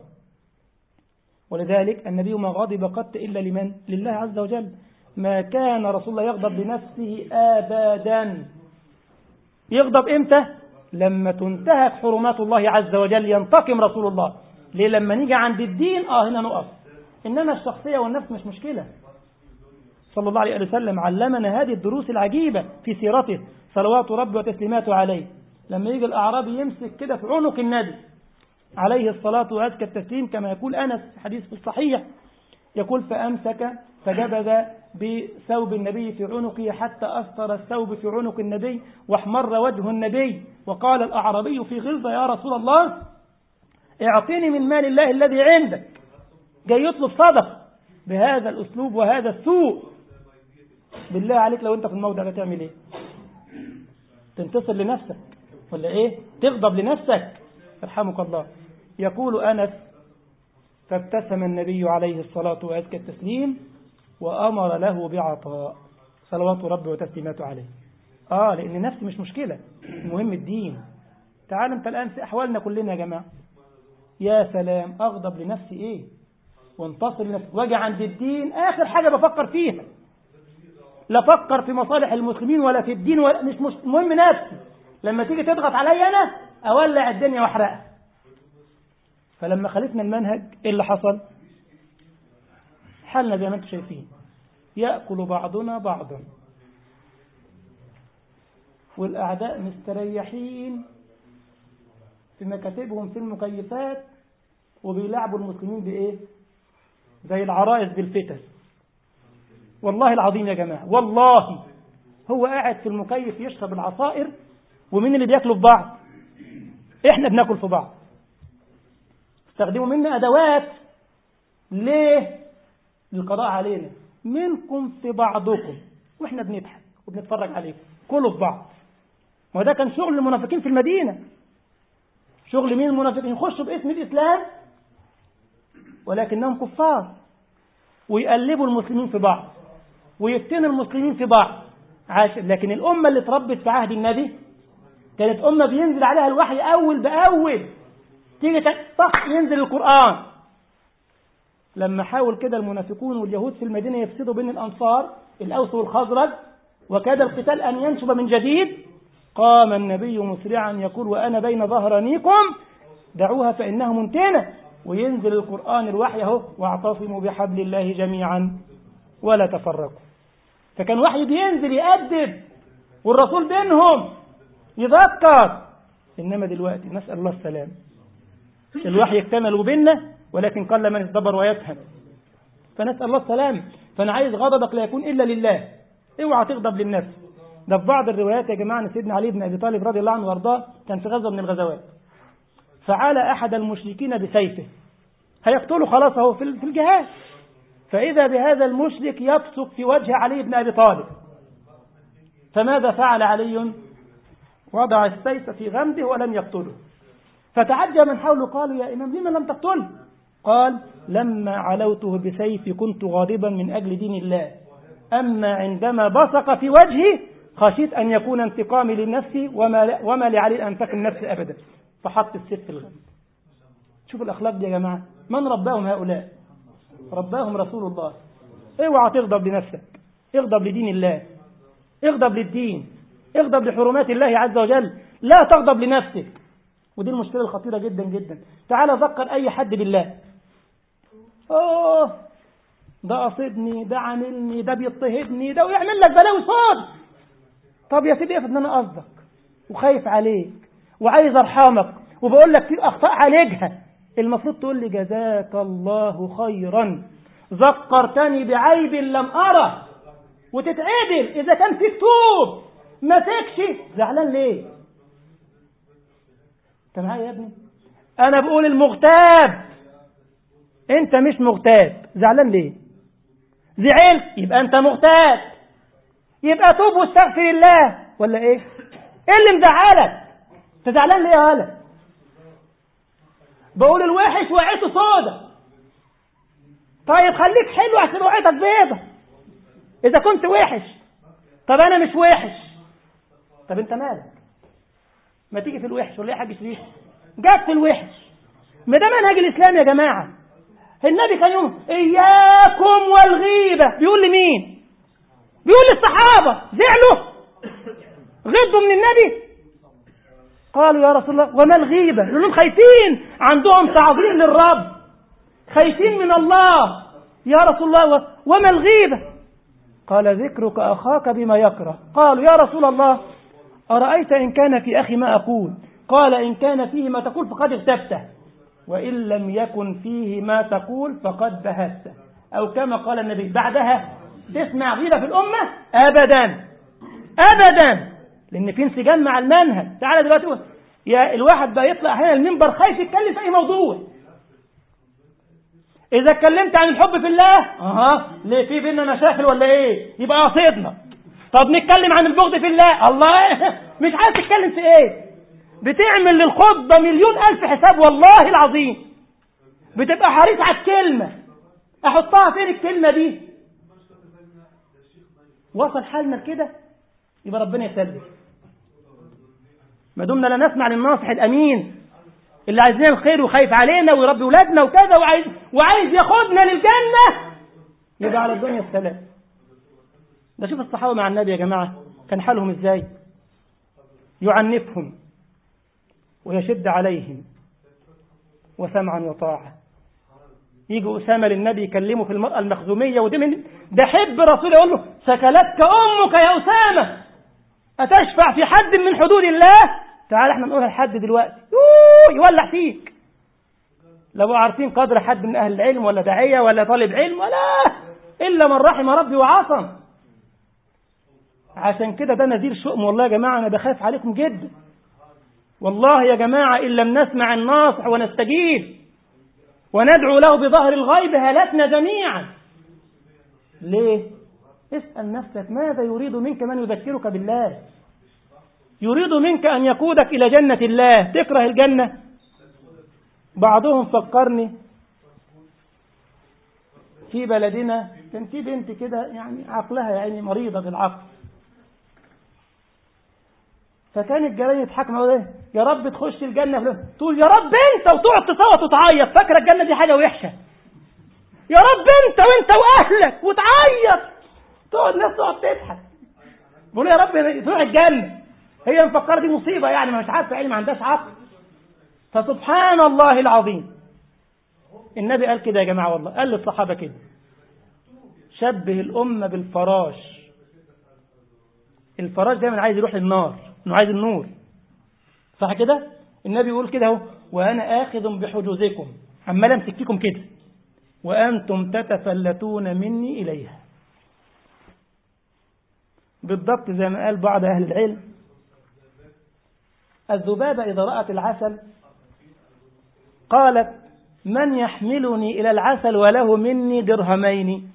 ولذلك النبي ما غضب قط إلا لمن لله عز وجل ما كان رسول الله يغضب لنفسه أبدا يغضب إمتى لما تنتهك حرمات الله عز وجل ينتقم رسول الله ليه لما نيجي عند الدين آه هنا نقف إنما الشخصية والنفس مش مشكلة صلى الله عليه وسلم علمنا هذه الدروس العجيبة في سيرته صلوات ربي وتسليماته عليه لما يجي الأعرابي يمسك كده في عنق النبي عليه الصلاة وأزكى التسليم كما يقول أنس حديث في الصحيح يقول فأمسك فجبذ بثوب النبي في عنقه حتى أستر الثوب في عنق النبي واحمر وجه النبي وقال الأعرابي في غلظة يا رسول الله اعطيني من مال الله الذي عندك جاي يطلب صدق بهذا الأسلوب وهذا السوء بالله عليك لو أنت في الموضع ده تعمل إيه تنتصر لنفسك ولا إيه تغضب لنفسك يرحمك الله يقول أنس فابتسم النبي عليه الصلاة وأزكى التسليم وأمر له بعطاء صلوات ربي وتسليماته عليه آه لأن نفسي مش مشكلة المهم الدين تعال أنت الآن في أحوالنا كلنا يا جماعة يا سلام أغضب لنفسي إيه وانتصر لنفسي واجي عند الدين آخر حاجة بفكر فيها لا فكر في مصالح المسلمين ولا في الدين ولا مش مش مهم نفسي لما تيجي تضغط عليا أنا أولع الدنيا وأحرقها فلما خالفنا المنهج إيه اللي حصل حالنا زي ما انتم شايفين يأكل بعضنا بعضا والأعداء مستريحين في مكاتبهم في المكيفات وبيلعبوا المسلمين بإيه زي العرائس بالفتن والله العظيم يا جماعة والله هو قاعد في المكيف يشرب العصائر ومين اللي بياكلوا في بعض احنا بناكل في بعض استخدموا منا أدوات ليه للقضاء علينا منكم في بعضكم واحنا بنضحك وبنتفرج عليكم كله في بعض ما ده كان شغل المنافقين في المدينة شغل مين المنافقين يخشوا باسم الإسلام ولكنهم كفار ويقلبوا المسلمين في بعض ويفتنوا المسلمين في بعض عاش لكن الأمة اللي اتربت في عهد النبي كانت أمة بينزل عليها الوحي أول بأول تيجي طخ ينزل القرآن لما حاول كده المنافقون واليهود في المدينة يفسدوا بين الأنصار الأوس والخزرج وكاد القتال أن ينشب من جديد قام النبي مسرعا يقول وأنا بين ظهرانيكم دعوها فإنها منتنة وينزل القرآن الوحي اهو واعتصموا بحبل الله جميعا ولا تفرقوا فكان وحي بينزل يأدب والرسول بينهم يذكر إنما دلوقتي نسأل الله السلام الوحي اكتمل بيننا ولكن قل من يتدبر ويفهم فنسأل الله السلام فأنا عايز غضبك لا يكون إلا لله اوعى تغضب للنفس ده في بعض الروايات يا جماعة أن سيدنا علي بن أبي طالب رضي الله عنه وارضاه كان في غزوة من الغزوات فعال أحد المشركين بسيفه هيقتله خلاص اهو في الجهاد فإذا بهذا المشرك يبصق في وجه علي بن أبي طالب فماذا فعل علي وضع السيف في غمده ولم يقتله فتعجب من حوله قالوا يا إمام لما لم تقتله قال لما علوته بسيفي كنت غاضبا من أجل دين الله أما عندما بصق في وجهي خشيت أن يكون انتقامي لنفسي وما, وما لعلي أن أنتقم نفسي أبدا فحط السيف في الغمد شوف الأخلاق دي يا جماعة من رباهم هؤلاء رباهم رسول الله اوعى تغضب لنفسك اغضب لدين الله اغضب للدين اغضب لحرمات الله عز وجل لا تغضب لنفسك ودي المشكلة الخطيرة جدا جدا تعال ذكر أي حد بالله أوه ده قصدني ده عاملني ده بيضطهدني ده ويعمل لك بلاوي صاد طب يا سيدي افرض ان انا قصدك وخايف عليك وعايز ارحمك وبقول لك في اخطاء عالجها المفروض تقول لي جزاك الله خيرا ذكرتني بعيب لم ارى وتتعدل اذا كان فيك توب ما تكشي زعلان ليه انت معايا يا ابني انا بقول المغتاب انت مش مغتاب زعلان ليه زعلت يبقى انت مغتاب يبقى توب واستغفر الله ولا ايه ايه اللي مزعلك انت زعلان ليه يا ولد بقول الوحش وقعته سودا طيب خليك حلو عشان وقعتك بيضة اذا كنت وحش طب انا مش وحش طب انت مالك ما تيجي في الوحش ولا ايه حاجه شريف جت في الوحش ما ده منهج الاسلام يا جماعه النبي كان يوم اياكم والغيبه بيقول لمين بيقول للصحابه زعلوا غضوا من النبي قالوا يا رسول الله وما الغيبه لانهم خايفين عندهم تعظيم للرب خايفين من الله يا رسول الله وما الغيبة قال ذكرك أخاك بما يكره قالوا يا رسول الله أرأيت إن كان في أخي ما أقول قال إن كان فيه ما تقول فقد اغتبته وإن لم يكن فيه ما تقول فقد بهته أو كما قال النبي بعدها تسمع غيبة في الأمة أبدا أبدا لأن في انسجام مع المنهج تعالى دلوقتي يا الواحد بقى يطلع أحيانا المنبر خايف يتكلم في أي موضوع إذا اتكلمت عن الحب في الله أها ليه في بينا مشاكل ولا إيه يبقى قصيدنا طب نتكلم عن البغض في الله الله مش عارف تتكلم في إيه بتعمل للخطبة مليون ألف حساب والله العظيم بتبقى حريص على الكلمة أحطها فين الكلمة دي وصل حالنا كده يبقى ربنا يسلم ما دمنا لا نسمع للناصح الأمين اللي عايزين الخير وخايف علينا ويربي ولادنا وكذا وعايز وعايز ياخدنا للجنة يبقى على الدنيا السلام ده شوف الصحابة مع النبي يا جماعة كان حالهم ازاي يعنفهم ويشد عليهم وسمعا وطاعة يجي أسامة للنبي يكلمه في المرأة المخزومية ودي من ده حب رسول يقول له سكلتك أمك يا أسامة أتشفع في حد من حدود الله تعال احنا نقولها لحد دلوقتي يوه يولع فيك لو عارفين قدر حد من أهل العلم ولا داعية ولا طالب علم ولا إلا من رحم ربي وعصم عشان كده ده نذير شؤم والله يا جماعة أنا بخاف عليكم جدا والله يا جماعة إن لم نسمع الناصح ونستجيب وندعو له بظهر الغيب هلكنا جميعا ليه اسأل نفسك ماذا يريد منك من يذكرك بالله يريد منك أن يقودك إلى جنة الله تكره الجنة بعضهم فكرني في بلدنا كان في بنت كده يعني عقلها يعني مريضة بالعقل فكان الجيران يضحكوا معاه ايه يا رب تخش الجنه فلان تقول يا رب انت وتقعد تصوت وتعيط فاكره الجنه دي حاجه وحشه يا رب انت وانت واهلك وتعيط تقعد الناس تقعد تضحك بقول يا رب تروح الجنه هي مفكره دي مصيبه يعني مش عارفه يعني ما عندهاش عقل فسبحان الله العظيم النبي قال كده يا جماعه والله قال للصحابه كده شبه الامه بالفراش الفراش دايما عايز يروح للنار انه عايز النور صح كده النبي يقول كده اهو وانا اخذ بحجوزكم عمال امسك فيكم كده وانتم تتفلتون مني اليها بالضبط زي ما قال بعض اهل العلم الذبابه اذا رات العسل قالت من يحملني الى العسل وله مني درهمين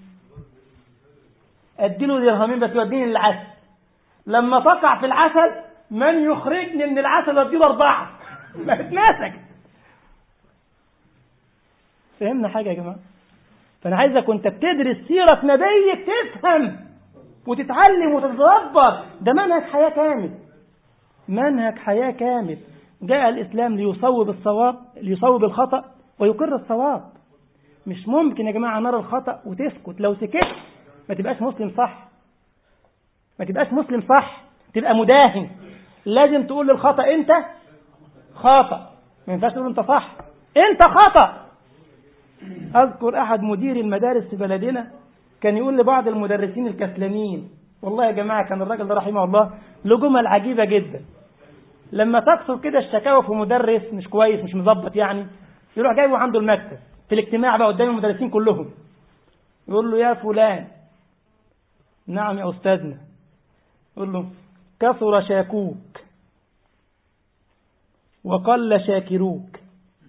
اديله درهمين بس يوديني للعسل لما تقع في العسل من يخرجني من العسل واديله أربعة ما اتماسك فهمنا حاجة يا جماعة فأنا عايزك وأنت بتدرس سيرة نبيك تفهم وتتعلم وتتدبر ده منهج حياة كامل منهج حياة كامل جاء الإسلام ليصوب الصواب ليصوب الخطأ ويقر الصواب مش ممكن يا جماعة نرى الخطأ وتسكت لو سكت ما تبقاش مسلم صح ما تبقاش مسلم صح تبقى مداهن لازم تقول للخطأ انت خطأ ما ينفعش تقول انت صح انت خطأ اذكر احد مدير المدارس في بلدنا كان يقول لبعض المدرسين الكسلانين والله يا جماعة كان الراجل ده رحمه الله له جمل عجيبة جدا لما تكثر كده الشكاوى في مدرس مش كويس مش مظبط يعني يروح جايبه عنده المكتب في الاجتماع بقى قدام المدرسين كلهم يقول له يا فلان نعم يا أستاذنا يقول له كثر شاكوك وقل شاكروك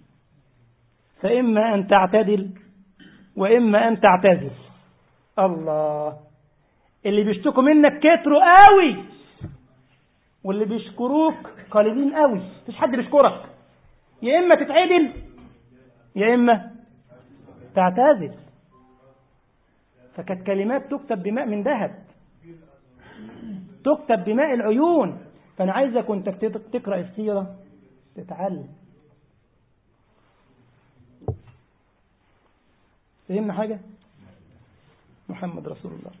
فإما أن تعتدل وإما أن تعتزل الله اللي بيشتكوا منك كتروا قوي واللي بيشكروك قليلين قوي مفيش حد بيشكرك يا إما تتعدل يا إما تعتزل فكانت كلمات تكتب بماء من ذهب تكتب بماء العيون فأنا عايزك وانت تقرأ السيرة تتعلم فهمنا حاجة محمد رسول الله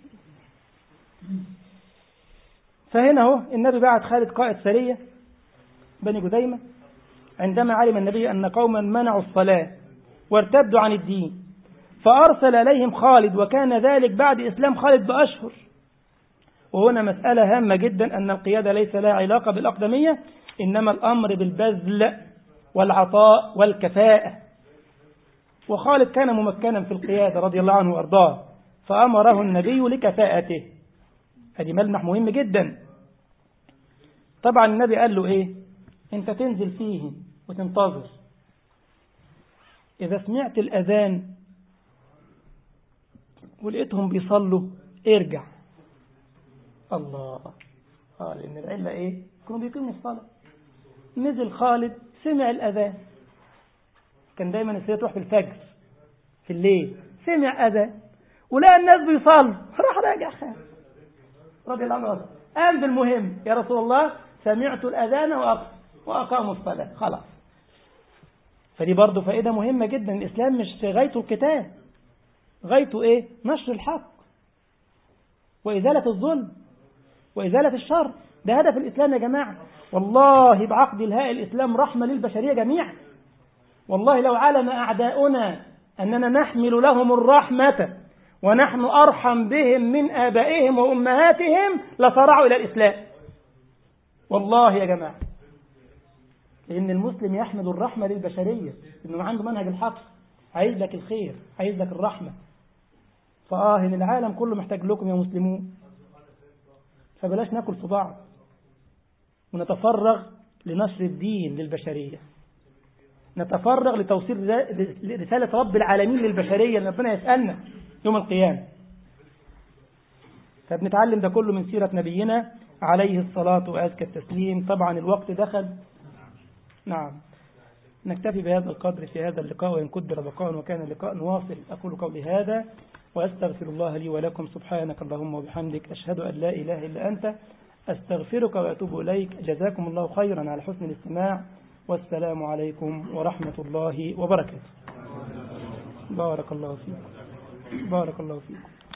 فهنا هو النبي بعت خالد قائد سرية بني جذيمة عندما علم النبي أن قوما منعوا الصلاة وارتدوا عن الدين فأرسل إليهم خالد وكان ذلك بعد إسلام خالد بأشهر وهنا مسألة هامة جدا أن القيادة ليس لها علاقة بالأقدمية إنما الأمر بالبذل والعطاء والكفاءة وخالد كان ممكنا في القيادة رضي الله عنه وأرضاه فأمره النبي لكفاءته هذه ملمح مهم جدا طبعا النبي قال له إيه أنت تنزل فيه وتنتظر إذا سمعت الأذان ولقيتهم بيصلوا ارجع الله آه لأن العلة إيه كانوا بيقيموا الصلاة نزل خالد سمع الأذان كان دايما السيدة تروح في الفجر في الليل سمع أذان ولقى الناس بيصلوا راح راجع خالد رضي الله عنه قام بالمهم يا رسول الله سمعت الأذان وأقاموا الصلاة خلاص فدي برضه فائدة مهمة جدا الإسلام مش غايته القتال غايته إيه نشر الحق وإزالة الظلم وإزالة الشر ده هدف الإسلام يا جماعة والله بعقد الهاء الإسلام رحمة للبشرية جميعا والله لو علم أعداؤنا أننا نحمل لهم الرحمة ونحن أرحم بهم من آبائهم وأمهاتهم لصرعوا إلى الإسلام والله يا جماعة لأن المسلم يحمل الرحمة للبشرية إنه عنده منهج الحق عايز لك الخير عايز لك الرحمة فآه إن العالم كله محتاج لكم يا مسلمون فبلاش ناكل في بعض ونتفرغ لنشر الدين للبشرية نتفرغ لتوصيل رسالة رب العالمين للبشرية اللي ربنا يسألنا يوم القيامة فبنتعلم ده كله من سيرة نبينا عليه الصلاة وأزكى التسليم طبعا الوقت دخل نعم نكتفي بهذا القدر في هذا اللقاء وإن قدر بقاء وكان اللقاء نواصل أقول قولي هذا وأستغفر الله لي ولكم سبحانك اللهم وبحمدك أشهد أن لا إله إلا أنت أستغفرك وأتوب إليك جزاكم الله خيرا على حسن الاستماع والسلام عليكم ورحمة الله وبركاته بارك الله فيكم بارك الله فيكم